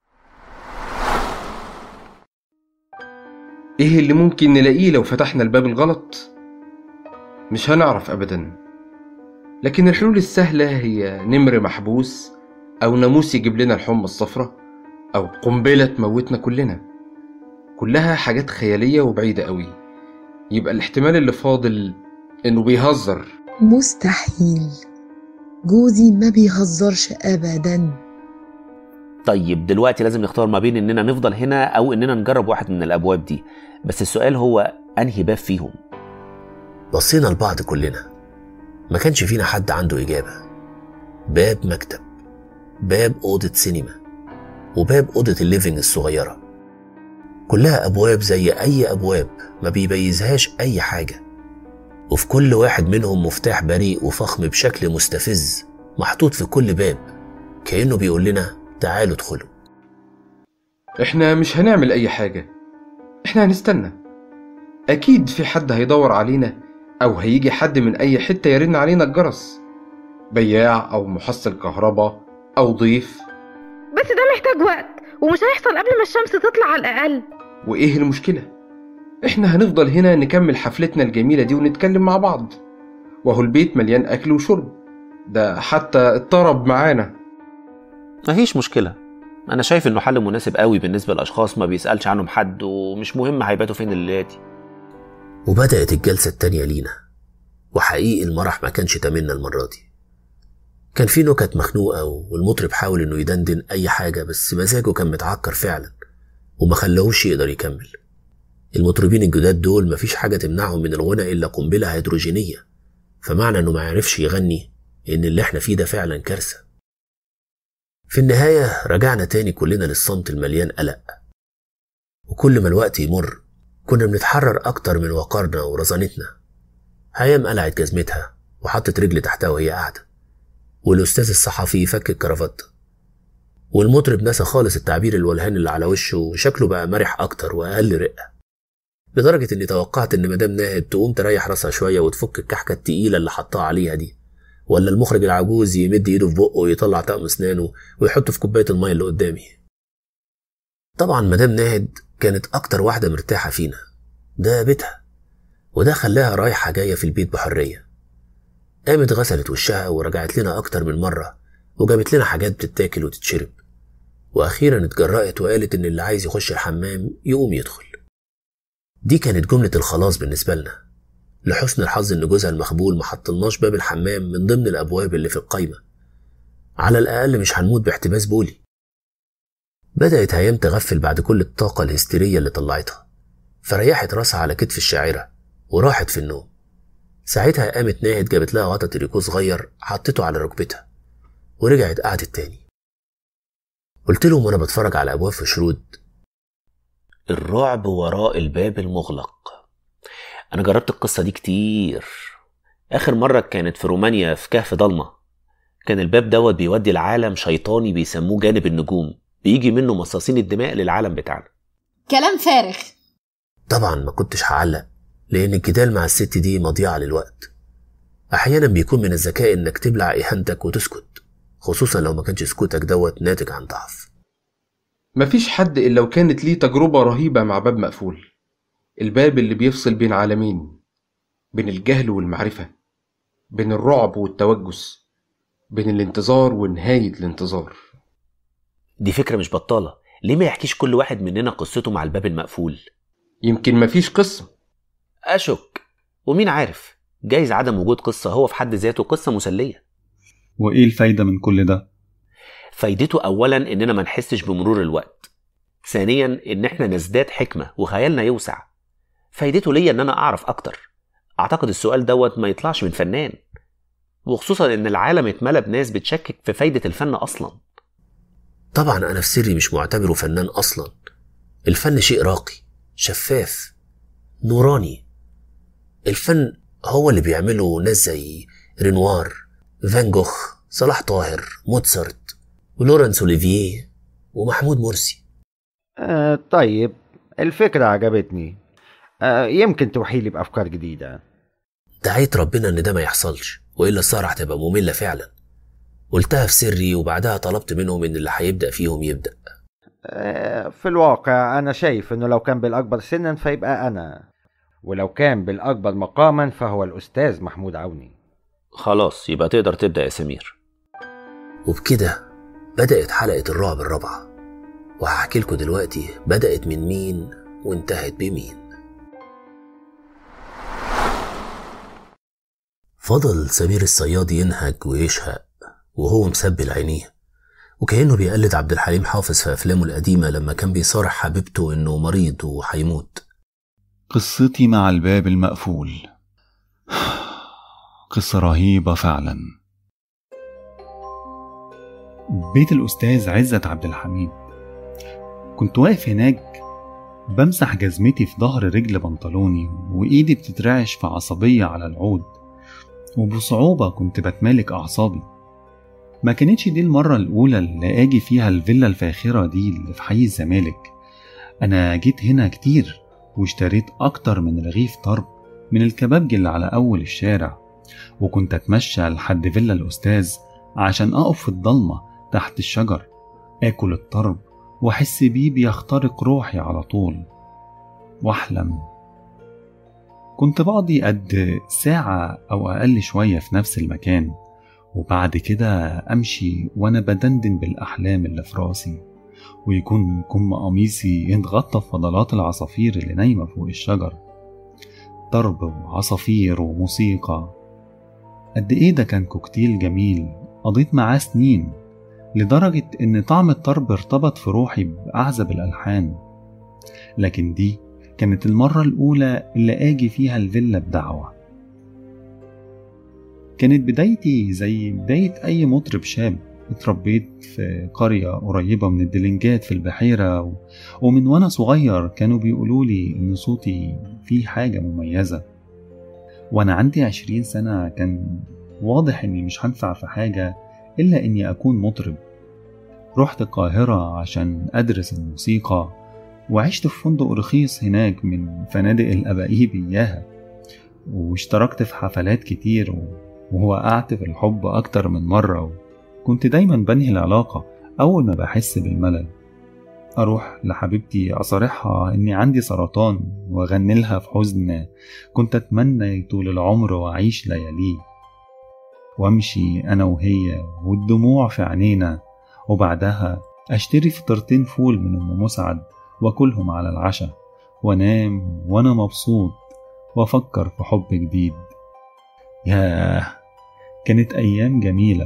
ايه اللي ممكن نلاقيه لو فتحنا الباب الغلط مش هنعرف ابدا لكن الحلول السهلة هي نمر محبوس او ناموس يجيب لنا الحمى الصفراء او قنبلة تموتنا كلنا كلها حاجات خيالية وبعيدة قوي يبقى الاحتمال اللي فاضل انه بيهزر مستحيل جوزي ما بيهزرش أبدا طيب دلوقتي لازم نختار ما بين اننا نفضل هنا او اننا نجرب واحد من الابواب دي بس السؤال هو انهي باب فيهم بصينا لبعض كلنا ما كانش فينا حد عنده إجابة باب مكتب باب أوضة سينما وباب أوضة الليفينج الصغيرة كلها أبواب زي أي أبواب ما بيبيزهاش أي حاجة وفي كل واحد منهم مفتاح بريء وفخم بشكل مستفز محطوط في كل باب كأنه بيقول لنا تعالوا ادخلوا احنا مش هنعمل اي حاجة احنا هنستنى اكيد في حد هيدور علينا او هيجي حد من اي حتة يرن علينا الجرس بياع او محصل كهرباء او ضيف بس ده محتاج وقت ومش هيحصل قبل ما الشمس تطلع على الأقل وايه المشكلة احنا هنفضل هنا نكمل حفلتنا الجميلة دي ونتكلم مع بعض وهو البيت مليان اكل وشرب ده حتى الطرب معانا مفيش مشكلة أنا شايف إنه حل مناسب قوي بالنسبة لأشخاص ما بيسألش عنهم حد ومش مهم هيباتوا فين الليلة دي وبدأت الجلسة التانية لينا وحقيقي المرح ما كانش تمنا المرة دي كان في نكت مخنوقة والمطرب حاول إنه يدندن أي حاجة بس مزاجه كان متعكر فعلا وما خلاهوش يقدر يكمل المطربين الجداد دول مفيش حاجة تمنعهم من الغنى إلا قنبلة هيدروجينية فمعنى إنه ما عرفش يغني إن اللي إحنا فيه ده فعلا كارثة في النهاية رجعنا تاني كلنا للصمت المليان قلق وكل ما الوقت يمر كنا بنتحرر أكتر من وقارنا ورزانتنا هيام قلعت جزمتها وحطت رجل تحتها وهي قاعدة والأستاذ الصحفي فك الكرافتة والمطرب نسى خالص التعبير الولهان اللي على وشه وشكله بقى مرح أكتر وأقل رقة لدرجة إني توقعت إن مدام ناهد تقوم تريح راسها شوية وتفك الكحكة التقيلة اللي حطها عليها دي ولا المخرج العجوز يمد ايده في بقه ويطلع طقم اسنانه ويحطه في كوبايه الميه اللي قدامي طبعا مدام ناهد كانت اكتر واحده مرتاحه فينا ده بيتها وده خلاها رايحه جايه في البيت بحريه قامت غسلت وشها ورجعت لنا اكتر من مره وجابت لنا حاجات بتتاكل وتتشرب واخيرا اتجرأت وقالت ان اللي عايز يخش الحمام يقوم يدخل دي كانت جمله الخلاص بالنسبه لنا لحسن الحظ إن جوزها المخبول ما حطلناش باب الحمام من ضمن الأبواب اللي في القايمة على الأقل مش هنموت باحتباس بولي بدأت هيام تغفل بعد كل الطاقة الهستيرية اللي طلعتها فريحت راسها على كتف الشاعرة وراحت في النوم ساعتها قامت ناهد جابت لها غطا تريكو صغير حطته على ركبتها ورجعت قعدت تاني قلت لهم وانا بتفرج على ابواب في شرود الرعب وراء الباب المغلق أنا جربت القصة دي كتير آخر مرة كانت في رومانيا في كهف ضلمة كان الباب دوت بيودي لعالم شيطاني بيسموه جانب النجوم بيجي منه مصاصين الدماء للعالم بتاعنا كلام فارغ طبعا ما كنتش هعلق لأن الجدال مع الست دي مضيعة للوقت أحيانا بيكون من الذكاء إنك تبلع إهانتك وتسكت خصوصا لو ما كانش سكوتك دوت ناتج عن ضعف مفيش حد إلا وكانت ليه تجربة رهيبة مع باب مقفول الباب اللي بيفصل بين عالمين بين الجهل والمعرفة بين الرعب والتوجس بين الانتظار ونهاية الانتظار دي فكرة مش بطالة ليه ما يحكيش كل واحد مننا قصته مع الباب المقفول يمكن مفيش قصة أشك ومين عارف جايز عدم وجود قصة هو في حد ذاته قصة مسلية وإيه الفايدة من كل ده؟ فايدته أولا إننا ما نحسش بمرور الوقت ثانيا إن إحنا نزداد حكمة وخيالنا يوسع فايدته ليا إن أنا أعرف أكتر أعتقد السؤال دوت ما يطلعش من فنان وخصوصا إن العالم اتملى بناس بتشكك في فايدة الفن أصلا طبعا أنا في سري مش معتبره فنان أصلا الفن شيء راقي شفاف نوراني الفن هو اللي بيعمله ناس زي رينوار فان جوخ صلاح طاهر موتسارت ولورانس اوليفيه ومحمود مرسي آه طيب الفكرة عجبتني آه يمكن توحي لي بأفكار جديدة دعيت ربنا ان ده ما يحصلش والا السهره هتبقى ممله فعلا قلتها في سري وبعدها طلبت منهم ان اللي هيبدا فيهم يبدا آه في الواقع أنا شايف إنه لو كان بالأكبر سنا فيبقى أنا ولو كان بالأكبر مقاما فهو الأستاذ محمود عوني خلاص يبقى تقدر تبدأ يا سمير وبكده بدأت حلقة الرعب الرابعة وهحكي لكم دلوقتي بدأت من مين وانتهت بمين فضل سمير الصياد ينهج ويشهق وهو مسبل عينيه وكأنه بيقلد عبد الحليم حافظ في أفلامه القديمة لما كان بيصارح حبيبته إنه مريض وهيموت قصتي مع الباب المقفول قصة رهيبة فعلا بيت الأستاذ عزت عبد الحميد كنت واقف هناك بمسح جزمتي في ظهر رجل بنطلوني وإيدي بتترعش في عصبية على العود وبصعوبة كنت بتمالك أعصابي ما كانتش دي المرة الأولى اللي أجي فيها الفيلا الفاخرة دي اللي في حي الزمالك أنا جيت هنا كتير واشتريت أكتر من رغيف طرب من الكبابجي اللي على أول الشارع وكنت أتمشى لحد فيلا الأستاذ عشان أقف في الضلمة تحت الشجر آكل الطرب وأحس بيه بيخترق روحي على طول وأحلم كنت بقضي قد ساعة أو أقل شوية في نفس المكان وبعد كده أمشي وأنا بدندن بالأحلام اللي في راسي ويكون كم قميصي يتغطى في فضلات العصافير اللي نايمة فوق الشجر طرب وعصافير وموسيقى قد إيه ده كان كوكتيل جميل قضيت معاه سنين لدرجة إن طعم الطرب ارتبط في روحي بأعزب الألحان لكن دي كانت المرة الأولى اللي آجي فيها الفيلا بدعوة كانت بدايتي زي بداية أي مطرب شاب اتربيت في قرية قريبة من الدلنجات في البحيرة و... ومن وأنا صغير كانوا بيقولوا لي إن صوتي فيه حاجة مميزة وأنا عندي عشرين سنة كان واضح إني مش هنفع في حاجة إلا إني أكون مطرب رحت القاهرة عشان أدرس الموسيقى وعشت في فندق رخيص هناك من فنادق الأبائيب إياها واشتركت في حفلات كتير ووقعت في الحب أكتر من مرة كنت دايما بنهي العلاقة أول ما بحس بالملل أروح لحبيبتي أصارحها إني عندي سرطان وأغني لها في حزن كنت أتمنى طول العمر وأعيش لياليه وأمشي أنا وهي والدموع في عينينا وبعدها أشتري فطرتين فول من أم مسعد وأكلهم على العشاء وأنام وأنا مبسوط وأفكر في حب جديد ياه كانت أيام جميلة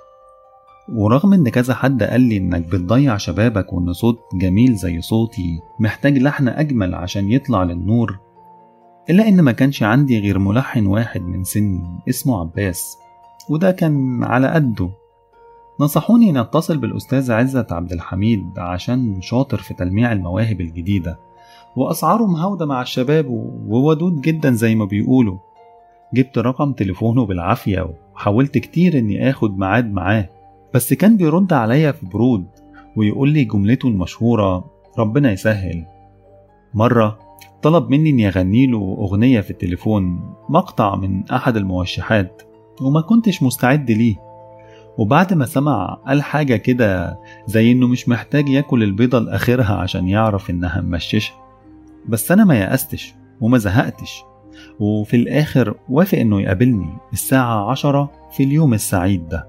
ورغم إن كذا حد قال لي إنك بتضيع شبابك وإن صوت جميل زي صوتي محتاج لحن أجمل عشان يطلع للنور إلا إن ما كانش عندي غير ملحن واحد من سني اسمه عباس وده كان على قده نصحوني إن أتصل بالأستاذ عزت عبد الحميد عشان شاطر في تلميع المواهب الجديدة وأسعاره مهاودة مع الشباب وودود جدا زي ما بيقولوا جبت رقم تليفونه بالعافية وحاولت كتير إني آخد ميعاد معاه بس كان بيرد عليا في برود ويقول لي جملته المشهورة ربنا يسهل مرة طلب مني إني أغني له أغنية في التليفون مقطع من أحد الموشحات وما كنتش مستعد ليه وبعد ما سمع قال حاجة كده زي إنه مش محتاج ياكل البيضة لآخرها عشان يعرف إنها ممششة بس أنا ما يأستش وما زهقتش وفي الآخر وافق إنه يقابلني الساعة عشرة في اليوم السعيد ده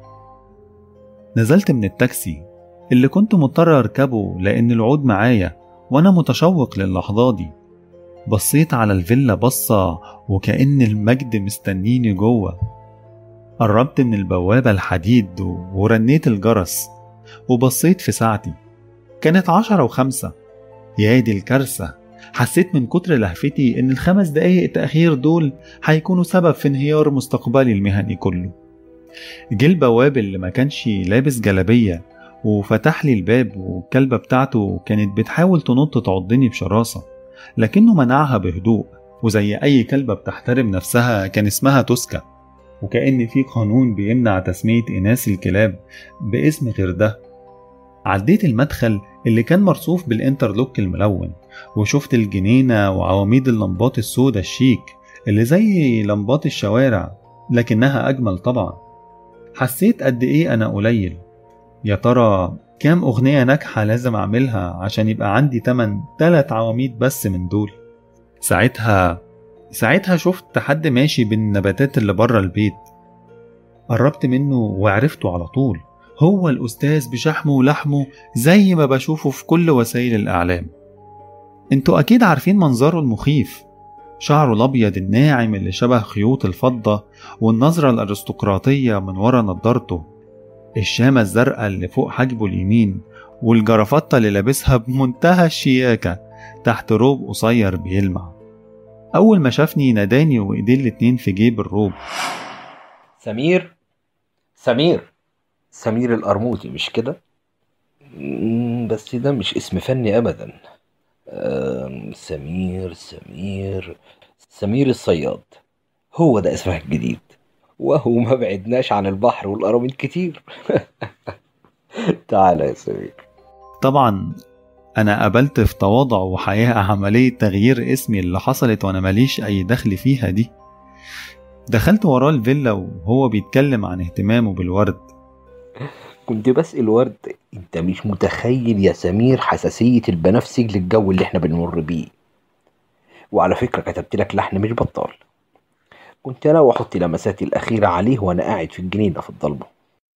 نزلت من التاكسي اللي كنت مضطر أركبه لأن العود معايا وأنا متشوق للحظة دي بصيت على الفيلا بصة وكأن المجد مستنيني جوه قربت من البوابة الحديد ورنيت الجرس وبصيت في ساعتي كانت عشرة وخمسة يا دي الكارثة حسيت من كتر لهفتي إن الخمس دقايق تأخير دول هيكونوا سبب في انهيار مستقبلي المهني كله جه البواب اللي ما كانش لابس جلابية وفتح لي الباب والكلبة بتاعته كانت بتحاول تنط تعضني بشراسة لكنه منعها بهدوء وزي أي كلبة بتحترم نفسها كان اسمها توسكا وكأن في قانون بيمنع تسمية إناث الكلاب باسم غير ده عديت المدخل اللي كان مرصوف بالانترلوك الملون وشفت الجنينة وعواميد اللمبات السوداء الشيك اللي زي لمبات الشوارع لكنها أجمل طبعا حسيت قد إيه أنا قليل يا ترى كام أغنية ناجحة لازم أعملها عشان يبقى عندي تمن تلات عواميد بس من دول ساعتها ساعتها شفت حد ماشي بين النباتات اللي بره البيت قربت منه وعرفته على طول هو الأستاذ بشحمه ولحمه زي ما بشوفه في كل وسائل الإعلام انتوا أكيد عارفين منظره المخيف شعره الأبيض الناعم اللي شبه خيوط الفضة والنظرة الأرستقراطية من ورا نضارته الشامة الزرقاء اللي فوق حاجبه اليمين والجرافطة اللي لابسها بمنتهى الشياكة تحت روب قصير بيلمع أول ما شافني ناداني وإيديه الاتنين في جيب الروب سمير سمير سمير القرموطي مش كده؟ مم، بس ده مش اسم فني أبدا آم، سمير سمير سمير الصياد هو ده اسمك الجديد وهو ما بعدناش عن البحر والقراميط كتير تعالى يا سمير طبعا أنا قابلت في تواضع وحياة عملية تغيير اسمي اللي حصلت وأنا ماليش أي دخل فيها دي دخلت وراه الفيلا وهو بيتكلم عن اهتمامه بالورد كنت بسأل ورد انت مش متخيل يا سمير حساسية البنفسج للجو اللي احنا بنمر بيه وعلى فكرة كتبت لك لحن مش بطال كنت انا واحط لمساتي الاخيرة عليه وانا قاعد في الجنينة في الضلمة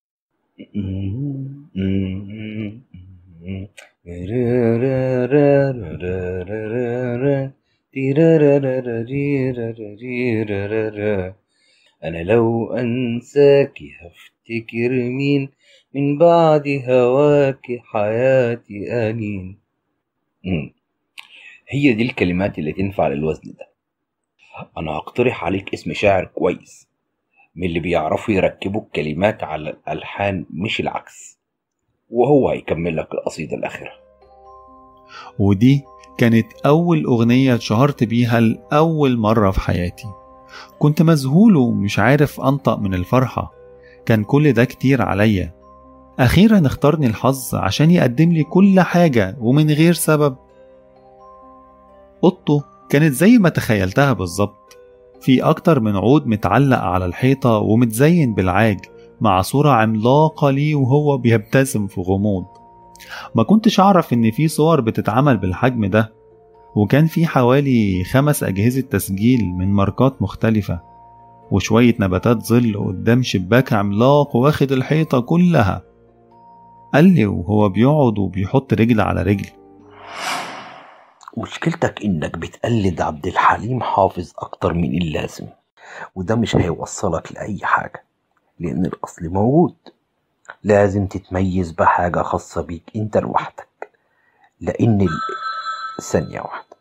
أنا لو أنساكي هفتكر مين من بعد هواك حياتي أنين مم. هي دي الكلمات اللي تنفع للوزن ده أنا أقترح عليك اسم شاعر كويس من اللي بيعرفوا يركبوا الكلمات على الألحان مش العكس وهو هيكمل لك القصيدة الأخيرة ودي كانت أول أغنية اتشهرت بيها لأول مرة في حياتي كنت مذهول ومش عارف أنطق من الفرحة كان كل ده كتير عليا أخيرا اختارني الحظ عشان يقدم لي كل حاجة ومن غير سبب أوضته كانت زي ما تخيلتها بالظبط في أكتر من عود متعلق على الحيطة ومتزين بالعاج مع صورة عملاقة ليه وهو بيبتسم في غموض ما كنتش أعرف إن في صور بتتعمل بالحجم ده وكان في حوالي خمس أجهزة تسجيل من ماركات مختلفة وشوية نباتات ظل قدام شباك عملاق واخد الحيطة كلها قال لي وهو بيقعد وبيحط رجل على رجل مشكلتك انك بتقلد عبد الحليم حافظ اكتر من اللازم وده مش هيوصلك لأي حاجة لأن الأصل موجود لازم تتميز بحاجة خاصة بيك انت لوحدك لأن ال... ثانية واحدة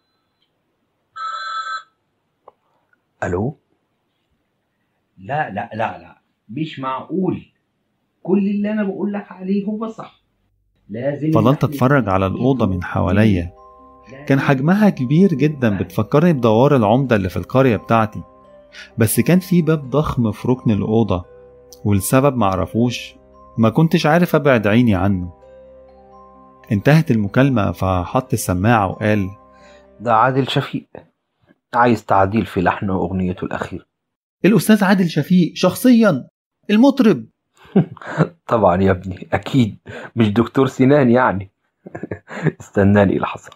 ألو لا لا لا لا مش معقول كل اللي أنا بقول لك عليه هو صح لازم فضلت أتفرج على الأوضة من حواليا كان حجمها كبير جدا بتفكرني بدوار العمدة اللي في القرية بتاعتي بس كان في باب ضخم في ركن الأوضة والسبب معرفوش ما كنتش عارف أبعد عيني عنه انتهت المكالمة فحط السماعة وقال ده عادل شفيق عايز تعديل في لحن أغنيته الأخيرة الأستاذ عادل شفيق شخصيا المطرب طبعا يا ابني أكيد مش دكتور سنان يعني استناني لحظة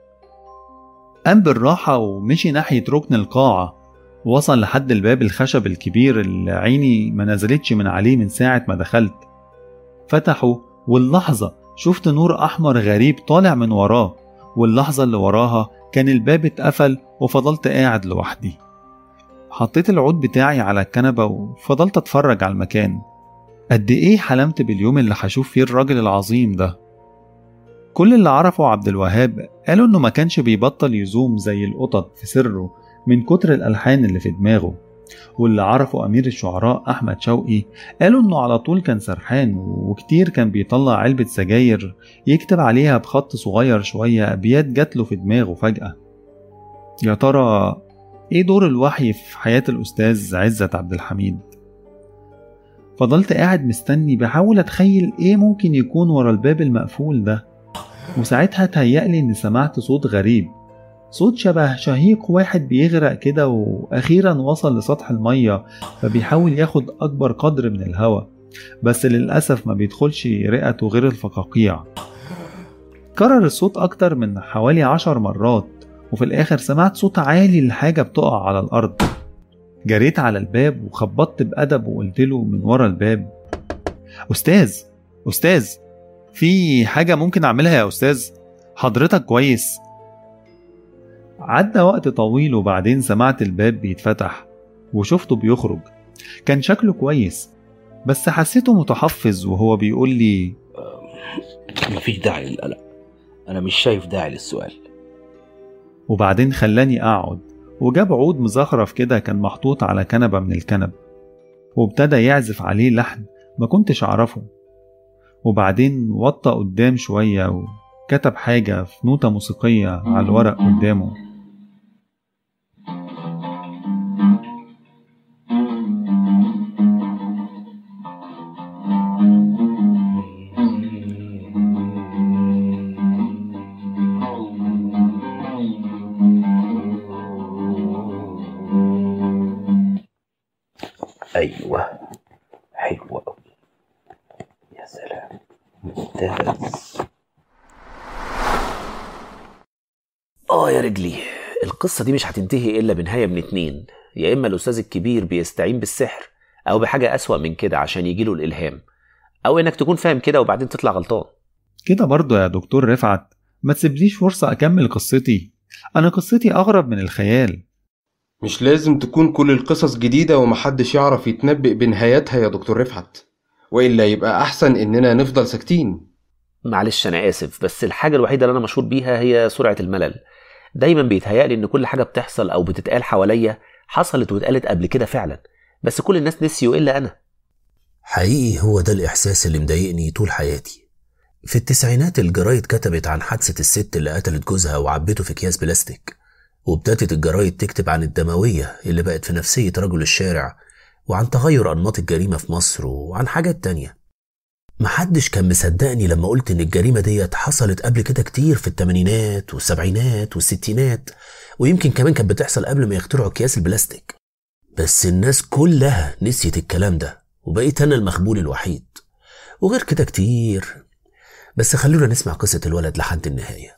قام بالراحة ومشي ناحية ركن القاعة وصل لحد الباب الخشب الكبير اللي عيني ما نزلتش من عليه من ساعة ما دخلت فتحه واللحظة شفت نور أحمر غريب طالع من وراه واللحظة اللي وراها كان الباب اتقفل وفضلت قاعد لوحدي حطيت العود بتاعي على الكنبة وفضلت أتفرج على المكان قد إيه حلمت باليوم اللي هشوف فيه الراجل العظيم ده كل اللي عرفه عبد الوهاب قالوا إنه ما كانش بيبطل يزوم زي القطط في سره من كتر الألحان اللي في دماغه واللي عرفه أمير الشعراء أحمد شوقي قالوا إنه على طول كان سرحان وكتير كان بيطلع علبة سجاير يكتب عليها بخط صغير شوية أبيات جاتله في دماغه فجأة يا ترى إيه دور الوحي في حياة الأستاذ عزت عبد الحميد فضلت قاعد مستني بحاول أتخيل إيه ممكن يكون ورا الباب المقفول ده وساعتها تهيألي إني سمعت صوت غريب صوت شبه شهيق واحد بيغرق كده وأخيرا وصل لسطح المية فبيحاول ياخد أكبر قدر من الهواء بس للأسف ما بيدخلش رئته غير الفقاقيع كرر الصوت أكتر من حوالي عشر مرات وفي الآخر سمعت صوت عالي لحاجة بتقع على الأرض جريت على الباب وخبطت بأدب وقلت له من ورا الباب أستاذ أستاذ في حاجة ممكن أعملها يا أستاذ حضرتك كويس عدى وقت طويل وبعدين سمعت الباب بيتفتح وشفته بيخرج كان شكله كويس بس حسيته متحفظ وهو بيقول لي مفيش داعي للقلق أنا مش شايف داعي للسؤال وبعدين خلاني أقعد وجاب عود مزخرف كده كان محطوط على كنبة من الكنب وابتدى يعزف عليه لحن ما كنتش أعرفه وبعدين وطى قدام شوية وكتب حاجة في نوتة موسيقية على الورق قدامه حلو أوي يا سلام ممتاز اه يا رجلي القصة دي مش هتنتهي إلا بنهاية من اتنين يا إما الأستاذ الكبير بيستعين بالسحر أو بحاجة أسوأ من كده عشان يجيله الإلهام أو إنك تكون فاهم كده وبعدين تطلع غلطان كده برضه يا دكتور رفعت ما تسيبليش فرصة أكمل قصتي أنا قصتي أغرب من الخيال مش لازم تكون كل القصص جديدة ومحدش يعرف يتنبئ بنهايتها يا دكتور رفعت وإلا يبقى أحسن إننا نفضل ساكتين معلش أنا آسف بس الحاجة الوحيدة اللي أنا مشهور بيها هي سرعة الملل دايما بيتهيألي إن كل حاجة بتحصل أو بتتقال حواليا حصلت واتقالت قبل كده فعلا بس كل الناس نسيوا إلا أنا حقيقي هو ده الإحساس اللي مضايقني طول حياتي في التسعينات الجرايد كتبت عن حادثة الست اللي قتلت جوزها وعبته في أكياس بلاستيك وابتدت الجرايد تكتب عن الدموية اللي بقت في نفسية رجل الشارع وعن تغير أنماط الجريمة في مصر وعن حاجات تانية محدش كان مصدقني لما قلت إن الجريمة ديت حصلت قبل كده كتير في التمانينات والسبعينات والستينات ويمكن كمان كانت بتحصل قبل ما يخترعوا أكياس البلاستيك بس الناس كلها نسيت الكلام ده وبقيت أنا المخبول الوحيد وغير كده كتير بس خلونا نسمع قصة الولد لحد النهاية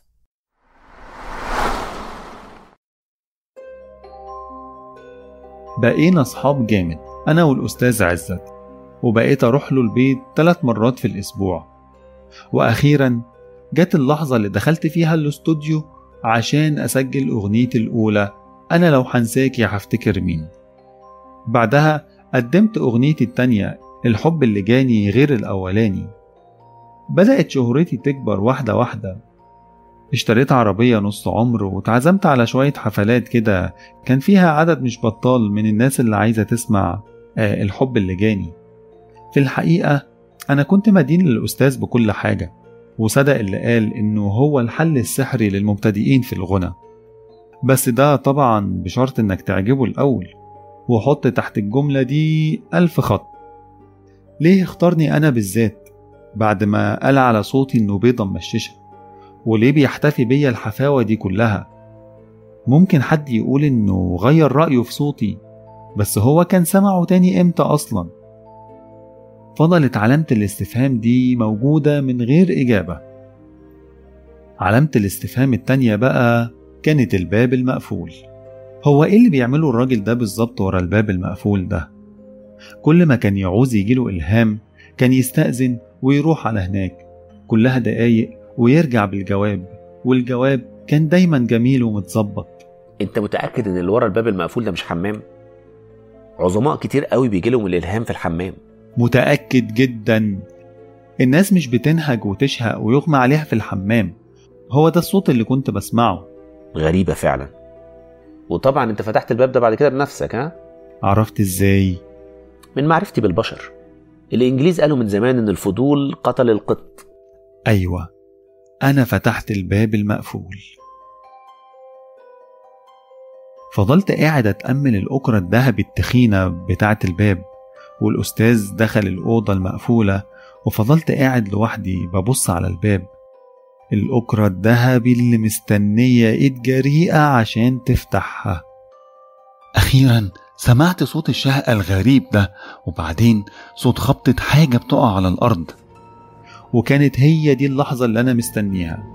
بقينا أصحاب جامد أنا والأستاذ عزت وبقيت أروح له البيت ثلاث مرات في الأسبوع وأخيرا جت اللحظة اللي دخلت فيها الاستوديو عشان أسجل أغنيتي الأولى أنا لو حنساكي هفتكر مين بعدها قدمت أغنيتي التانية الحب اللي جاني غير الأولاني بدأت شهرتي تكبر واحدة واحدة اشتريت عربية نص عمر واتعزمت على شوية حفلات كده كان فيها عدد مش بطال من الناس اللي عايزة تسمع آه الحب اللي جاني في الحقيقة أنا كنت مدين للأستاذ بكل حاجة وصدق اللي قال إنه هو الحل السحري للمبتدئين في الغنى بس ده طبعا بشرط إنك تعجبه الأول وحط تحت الجملة دي ألف خط ليه اختارني أنا بالذات بعد ما قال على صوتي إنه بيضة مششة وليه بيحتفي بيا الحفاوة دي كلها ممكن حد يقول إنه غير رأيه في صوتي بس هو كان سمعه تاني إمتى أصلا فضلت علامة الاستفهام دي موجودة من غير إجابة علامة الاستفهام التانية بقى كانت الباب المقفول هو إيه اللي بيعمله الراجل ده بالظبط ورا الباب المقفول ده كل ما كان يعوز يجيله إلهام كان يستأذن ويروح على هناك كلها دقايق ويرجع بالجواب والجواب كان دايما جميل ومتظبط انت متأكد ان اللي ورا الباب المقفول ده مش حمام عظماء كتير قوي بيجيلهم الإلهام في الحمام متأكد جدا الناس مش بتنهج وتشهق ويغمى عليها في الحمام هو ده الصوت اللي كنت بسمعه غريبة فعلا وطبعا انت فتحت الباب ده بعد كده بنفسك ها عرفت ازاي من معرفتي بالبشر الانجليز قالوا من زمان ان الفضول قتل القط ايوه انا فتحت الباب المقفول فضلت قاعد اتامل الاكره الذهبي التخينه بتاعه الباب والاستاذ دخل الاوضه المقفوله وفضلت قاعد لوحدي ببص على الباب الأكرة الذهبي اللي مستنية إيد جريئة عشان تفتحها أخيرا سمعت صوت الشهقة الغريب ده وبعدين صوت خبطة حاجة بتقع على الأرض وكانت هي دي اللحظة اللي أنا مستنيها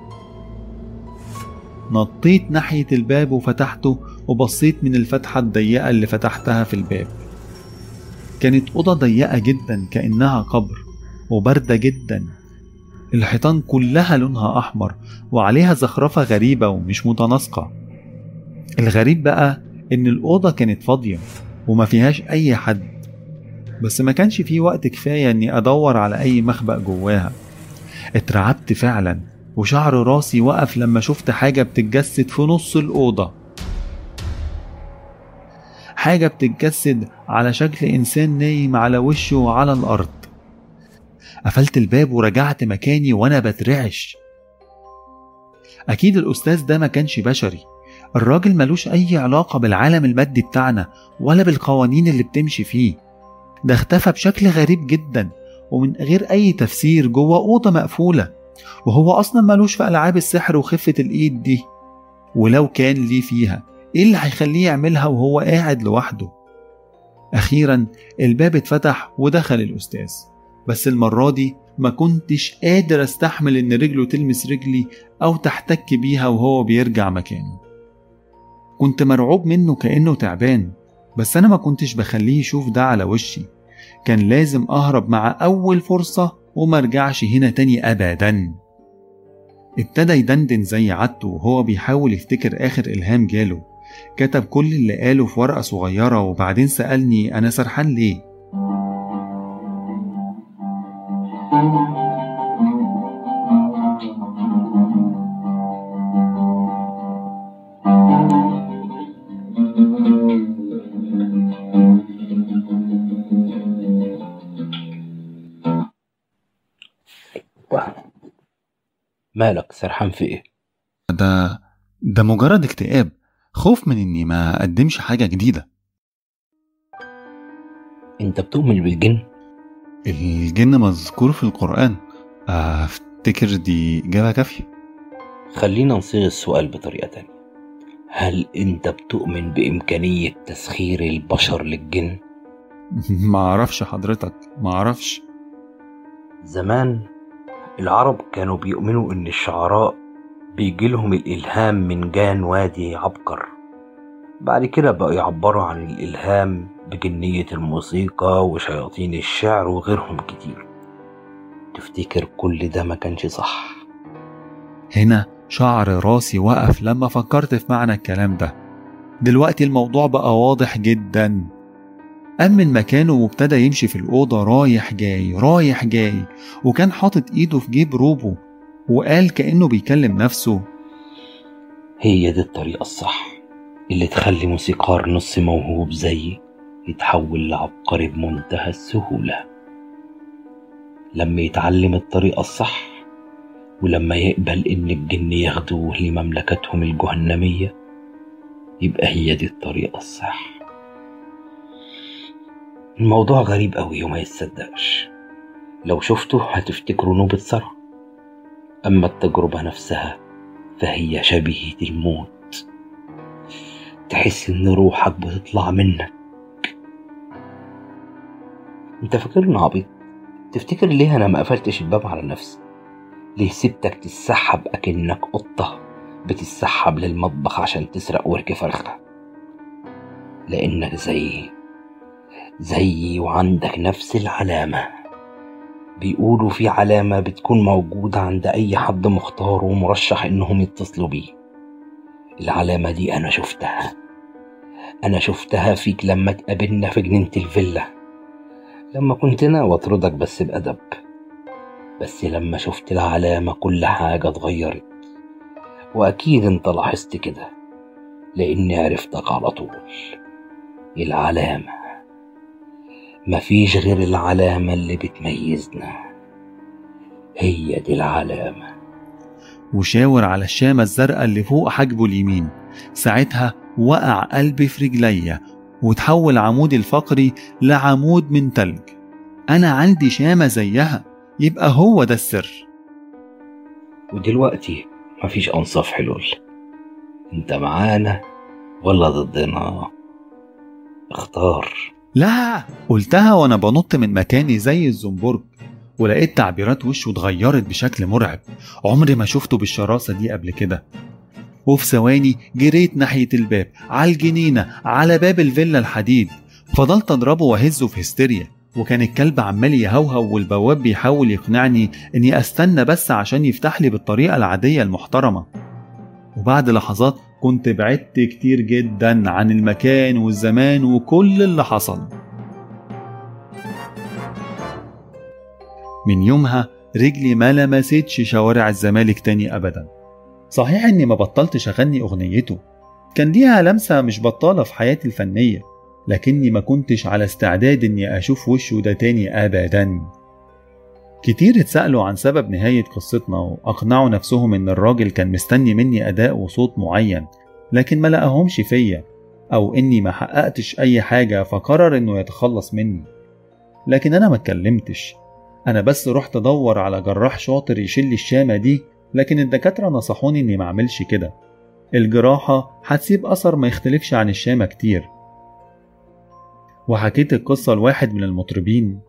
نطيت ناحية الباب وفتحته وبصيت من الفتحة الضيقة اللي فتحتها في الباب كانت أوضة ضيقة جدا كأنها قبر وباردة جدا الحيطان كلها لونها أحمر وعليها زخرفة غريبة ومش متناسقة الغريب بقى إن الأوضة كانت فاضية وما فيهاش أي حد بس ما كانش فيه وقت كفاية إني أدور على أي مخبأ جواها اترعبت فعلا وشعر راسي وقف لما شفت حاجة بتتجسد في نص الأوضة حاجة بتتجسد على شكل إنسان نايم على وشه على الأرض قفلت الباب ورجعت مكاني وانا بترعش اكيد الاستاذ ده ما كانش بشري الراجل ملوش اي علاقه بالعالم المادي بتاعنا ولا بالقوانين اللي بتمشي فيه ده اختفى بشكل غريب جدا ومن غير اي تفسير جوه اوضه مقفوله وهو اصلا ملوش في العاب السحر وخفه الايد دي ولو كان ليه فيها ايه اللي هيخليه يعملها وهو قاعد لوحده أخيرا الباب اتفتح ودخل الأستاذ بس المرة دي ما كنتش قادر استحمل ان رجله تلمس رجلي او تحتك بيها وهو بيرجع مكانه كنت مرعوب منه كأنه تعبان بس انا ما كنتش بخليه يشوف ده على وشي كان لازم اهرب مع اول فرصة وما ارجعش هنا تاني ابدا ابتدى يدندن زي عادته وهو بيحاول يفتكر اخر الهام جاله كتب كل اللي قاله في ورقة صغيرة وبعدين سألني أنا سرحان ليه مالك سرحان في ايه ده ده مجرد اكتئاب خوف من اني ما اقدمش حاجة جديدة انت بتؤمن بالجن الجن مذكور في القرآن افتكر دي اجابة كافية خلينا نصيغ السؤال بطريقة تانية هل انت بتؤمن بإمكانية تسخير البشر للجن؟ ما اعرفش حضرتك ما اعرفش زمان العرب كانوا بيؤمنوا ان الشعراء بيجيلهم الإلهام من جان وادي عبقر بعد كده بقوا يعبروا عن الإلهام بجنية الموسيقى وشياطين الشعر وغيرهم كتير تفتكر كل ده ما كانش صح هنا شعر راسي وقف لما فكرت في معنى الكلام ده دلوقتي الموضوع بقى واضح جدا قام من مكانه وابتدى يمشي في الأوضة رايح جاي رايح جاي وكان حاطط إيده في جيب روبه وقال كأنه بيكلم نفسه هي دي الطريقة الصح اللي تخلي موسيقار نص موهوب زيي يتحول لعبقري بمنتهى السهولة لما يتعلم الطريقة الصح ولما يقبل إن الجن ياخدوه لمملكتهم الجهنمية يبقى هي دي الطريقة الصح الموضوع غريب أوي وما يتصدقش لو شفته هتفتكروا نوبة صرع أما التجربة نفسها فهي شبيهة الموت تحس إن روحك بتطلع منك أنت فاكرني عبيط تفتكر ليه أنا ما قفلتش الباب على نفسي ليه سبتك تتسحب أكنك قطة بتتسحب للمطبخ عشان تسرق ورك فرخة لأنك زيي زيي وعندك نفس العلامة بيقولوا في علامة بتكون موجودة عند أي حد مختار ومرشح إنهم يتصلوا بيه العلامة دي أنا شفتها أنا شفتها فيك لما اتقابلنا في جنينة الفيلا لما كنت ناوي أطردك بس بأدب بس لما شفت العلامة كل حاجة اتغيرت وأكيد أنت لاحظت كده لأني عرفتك على طول العلامة مفيش غير العلامة اللي بتميزنا هي دي العلامة وشاور على الشامة الزرقاء اللي فوق حاجبه اليمين ساعتها وقع قلبي في رجليا وتحول عمودي الفقري لعمود من تلج أنا عندي شامة زيها يبقى هو ده السر ودلوقتي مفيش أنصاف حلول انت معانا ولا ضدنا اختار لا قلتها وانا بنط من مكاني زي الزنبرج ولقيت تعبيرات وشه اتغيرت بشكل مرعب عمري ما شفته بالشراسة دي قبل كده وفي ثواني جريت ناحية الباب على الجنينة على باب الفيلا الحديد فضلت اضربه واهزه في هستيريا وكان الكلب عمال يهوهو والبواب بيحاول يقنعني اني استنى بس عشان يفتح لي بالطريقة العادية المحترمة وبعد لحظات كنت بعدت كتير جدا عن المكان والزمان وكل اللي حصل من يومها رجلي ما لمستش شوارع الزمالك تاني أبدا صحيح إني ما بطلتش أغني أغنيته كان ليها لمسة مش بطالة في حياتي الفنية لكني ما كنتش على استعداد إني أشوف وشه ده تاني أبدا كتير اتسألوا عن سبب نهاية قصتنا وأقنعوا نفسهم إن الراجل كان مستني مني أداء وصوت معين لكن ما لقاهمش فيا أو إني ما حققتش أي حاجة فقرر إنه يتخلص مني لكن أنا ما اتكلمتش أنا بس رحت أدور على جراح شاطر يشيل الشامة دي لكن الدكاترة نصحوني إني ما أعملش كده الجراحة هتسيب أثر ما يختلفش عن الشامة كتير وحكيت القصة لواحد من المطربين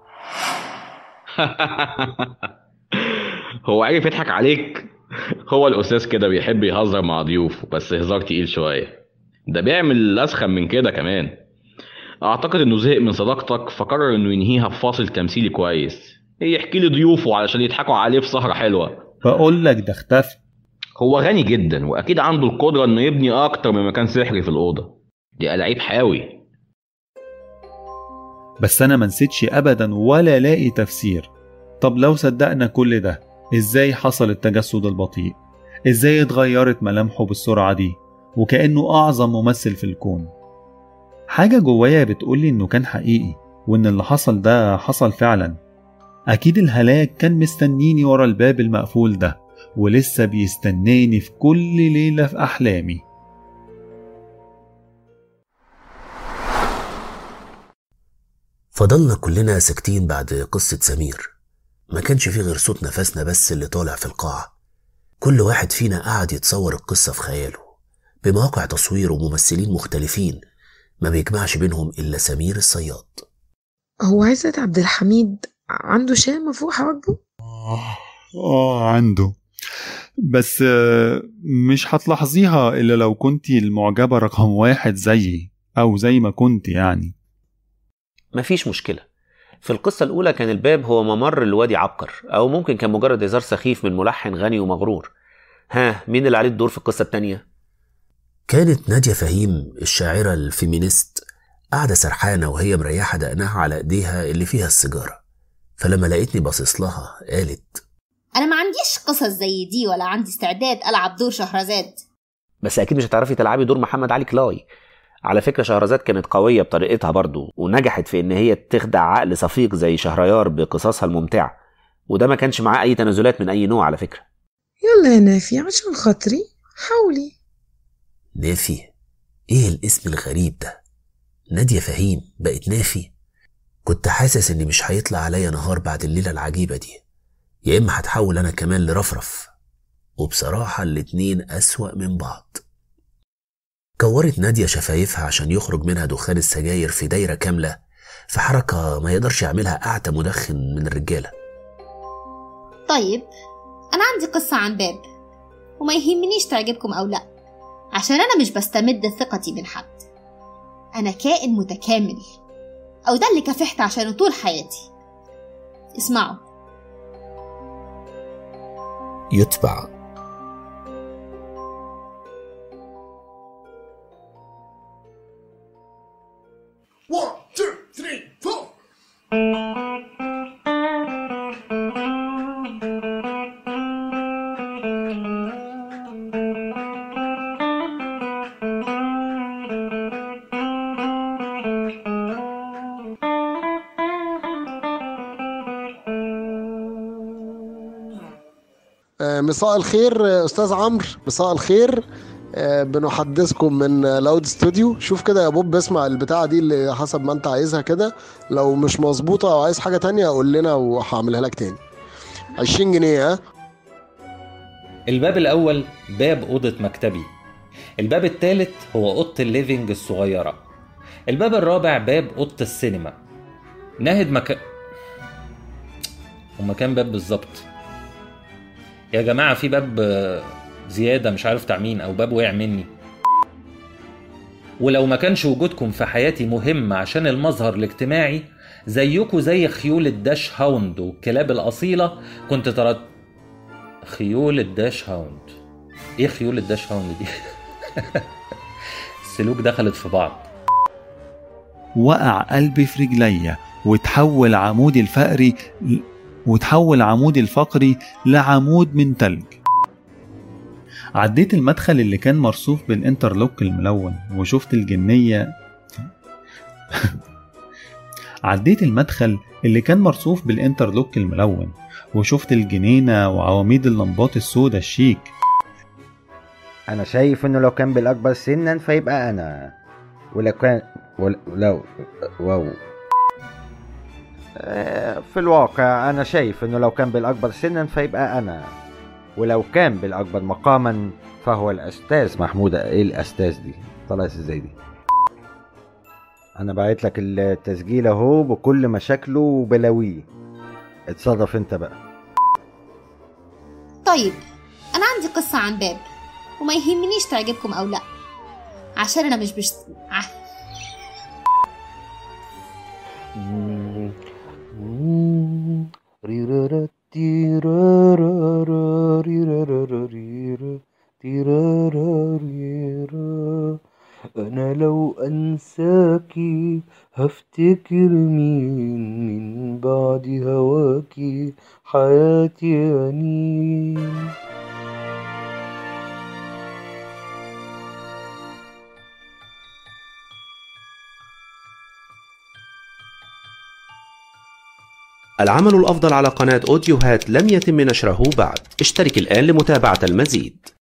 هو عرف يضحك عليك هو الأستاذ كده بيحب يهزر مع ضيوفه بس هزار تقيل شوية ده بيعمل أسخن من كده كمان أعتقد إنه زهق من صداقتك فقرر إنه ينهيها في فاصل تمثيلي كويس يحكي لي ضيوفه علشان يضحكوا عليه في سهرة حلوة بقول لك ده اختفى هو غني جدا وأكيد عنده القدرة إنه يبني أكتر من مكان سحري في الأوضة دي ألاعيب حاوي بس أنا منسيتش أبدا ولا لاقي تفسير طب لو صدقنا كل ده إزاي حصل التجسد البطيء إزاي اتغيرت ملامحه بالسرعة دي وكأنه أعظم ممثل في الكون حاجة جوايا بتقولي إنه كان حقيقي وإن اللي حصل ده حصل فعلا أكيد الهلاك كان مستنيني ورا الباب المقفول ده ولسه بيستناني في كل ليلة في أحلامي فضلنا كلنا ساكتين بعد قصة سمير ما كانش فيه غير صوت نفسنا بس اللي طالع في القاعة كل واحد فينا قعد يتصور القصة في خياله بمواقع تصوير وممثلين مختلفين ما بيجمعش بينهم إلا سمير الصياد هو عزت عبد الحميد عنده شاي مفروح حواجبه؟ آه عنده بس آه، مش هتلاحظيها إلا لو كنتي المعجبة رقم واحد زيي أو زي ما كنت يعني مفيش مشكلة في القصة الأولى كان الباب هو ممر لوادي عبقر أو ممكن كان مجرد هزار سخيف من ملحن غني ومغرور ها مين اللي عليه الدور في القصة التانية؟ كانت نادية فهيم الشاعرة الفيمينيست قاعدة سرحانة وهي مريحة دقنها على ايديها اللي فيها السيجارة فلما لقيتني باصص لها قالت انا ما عنديش قصص زي دي ولا عندي استعداد العب دور شهرزاد بس أكيد مش هتعرفي تلعبي دور محمد علي كلاي على فكرة شهرزاد كانت قوية بطريقتها برضو ونجحت في إن هي تخدع عقل صفيق زي شهريار بقصصها الممتعة وده ما كانش معاه أي تنازلات من أي نوع على فكرة يلا يا نافي عشان خاطري حاولي نافي ايه الاسم الغريب ده نادية فهيم بقت نافي كنت حاسس اني مش هيطلع عليا نهار بعد الليلة العجيبة دي يا اما هتحول انا كمان لرفرف وبصراحة الاتنين اسوأ من بعض كورت نادية شفايفها عشان يخرج منها دخان السجاير في دايرة كاملة في حركة ما يقدرش يعملها أعتى مدخن من الرجالة طيب انا عندي قصة عن باب وما يهمنيش تعجبكم او لا عشان انا مش بستمد ثقتي من حد انا كائن متكامل او ده اللي كافحت عشانه طول حياتي اسمعوا يتبع One, two, three, four. آه، مساء الخير آه، استاذ عمرو مساء الخير آه، بنحدثكم من آه، لاود ستوديو شوف كده يا بوب اسمع البتاعه دي اللي حسب ما انت عايزها كده لو مش مظبوطه او عايز حاجه تانية قول لنا وهعملها لك تاني 20 جنيه ها الباب الأول باب أوضة مكتبي الباب الثالث هو أوضة الليفينج الصغيرة الباب الرابع باب أوضة السينما ناهد مكان هما كام باب بالظبط يا جماعة في باب آه، زيادة مش عارف بتاع مين أو باب وقع مني ولو ما كانش وجودكم في حياتي مهم عشان المظهر الاجتماعي زيكم زي خيول الداش هاوند والكلاب الأصيلة كنت ترى خيول الداش هاوند ايه خيول الداش هاوند دي السلوك دخلت في بعض وقع قلبي في رجليا وتحول عمودي الفقري ل- وتحول عمودي الفقري لعمود من تلج عديت المدخل اللي كان مرصوف بالانترلوك الملون وشفت الجنية عديت المدخل اللي كان مرصوف بالانترلوك الملون وشفت الجنينة وعواميد اللمبات السوداء الشيك انا شايف انه لو كان بالاكبر سنا فيبقى انا ولو كان ول- ولو واو آه، في الواقع انا شايف انه لو كان بالاكبر سنا فيبقى انا ولو كان بالاكبر مقاما فهو الاستاذ محمود ايه الاستاذ دي طلعت ازاي دي انا بعت لك التسجيل اهو بكل مشاكله وبلاويه اتصرف انت بقى طيب أنا عندي قصة عن باب وما يهمنيش تعجبكم أو لأ عشان أنا مش بشت... ع- ريرارا تيرارارا ريرارارا ريرا تيرارا ريرا أنا لو أنساكي هفتكر مين من بعد هواكي حياتي أنين العمل الأفضل على قناة أوديوهات لم يتم نشره بعد اشترك الآن لمتابعة المزيد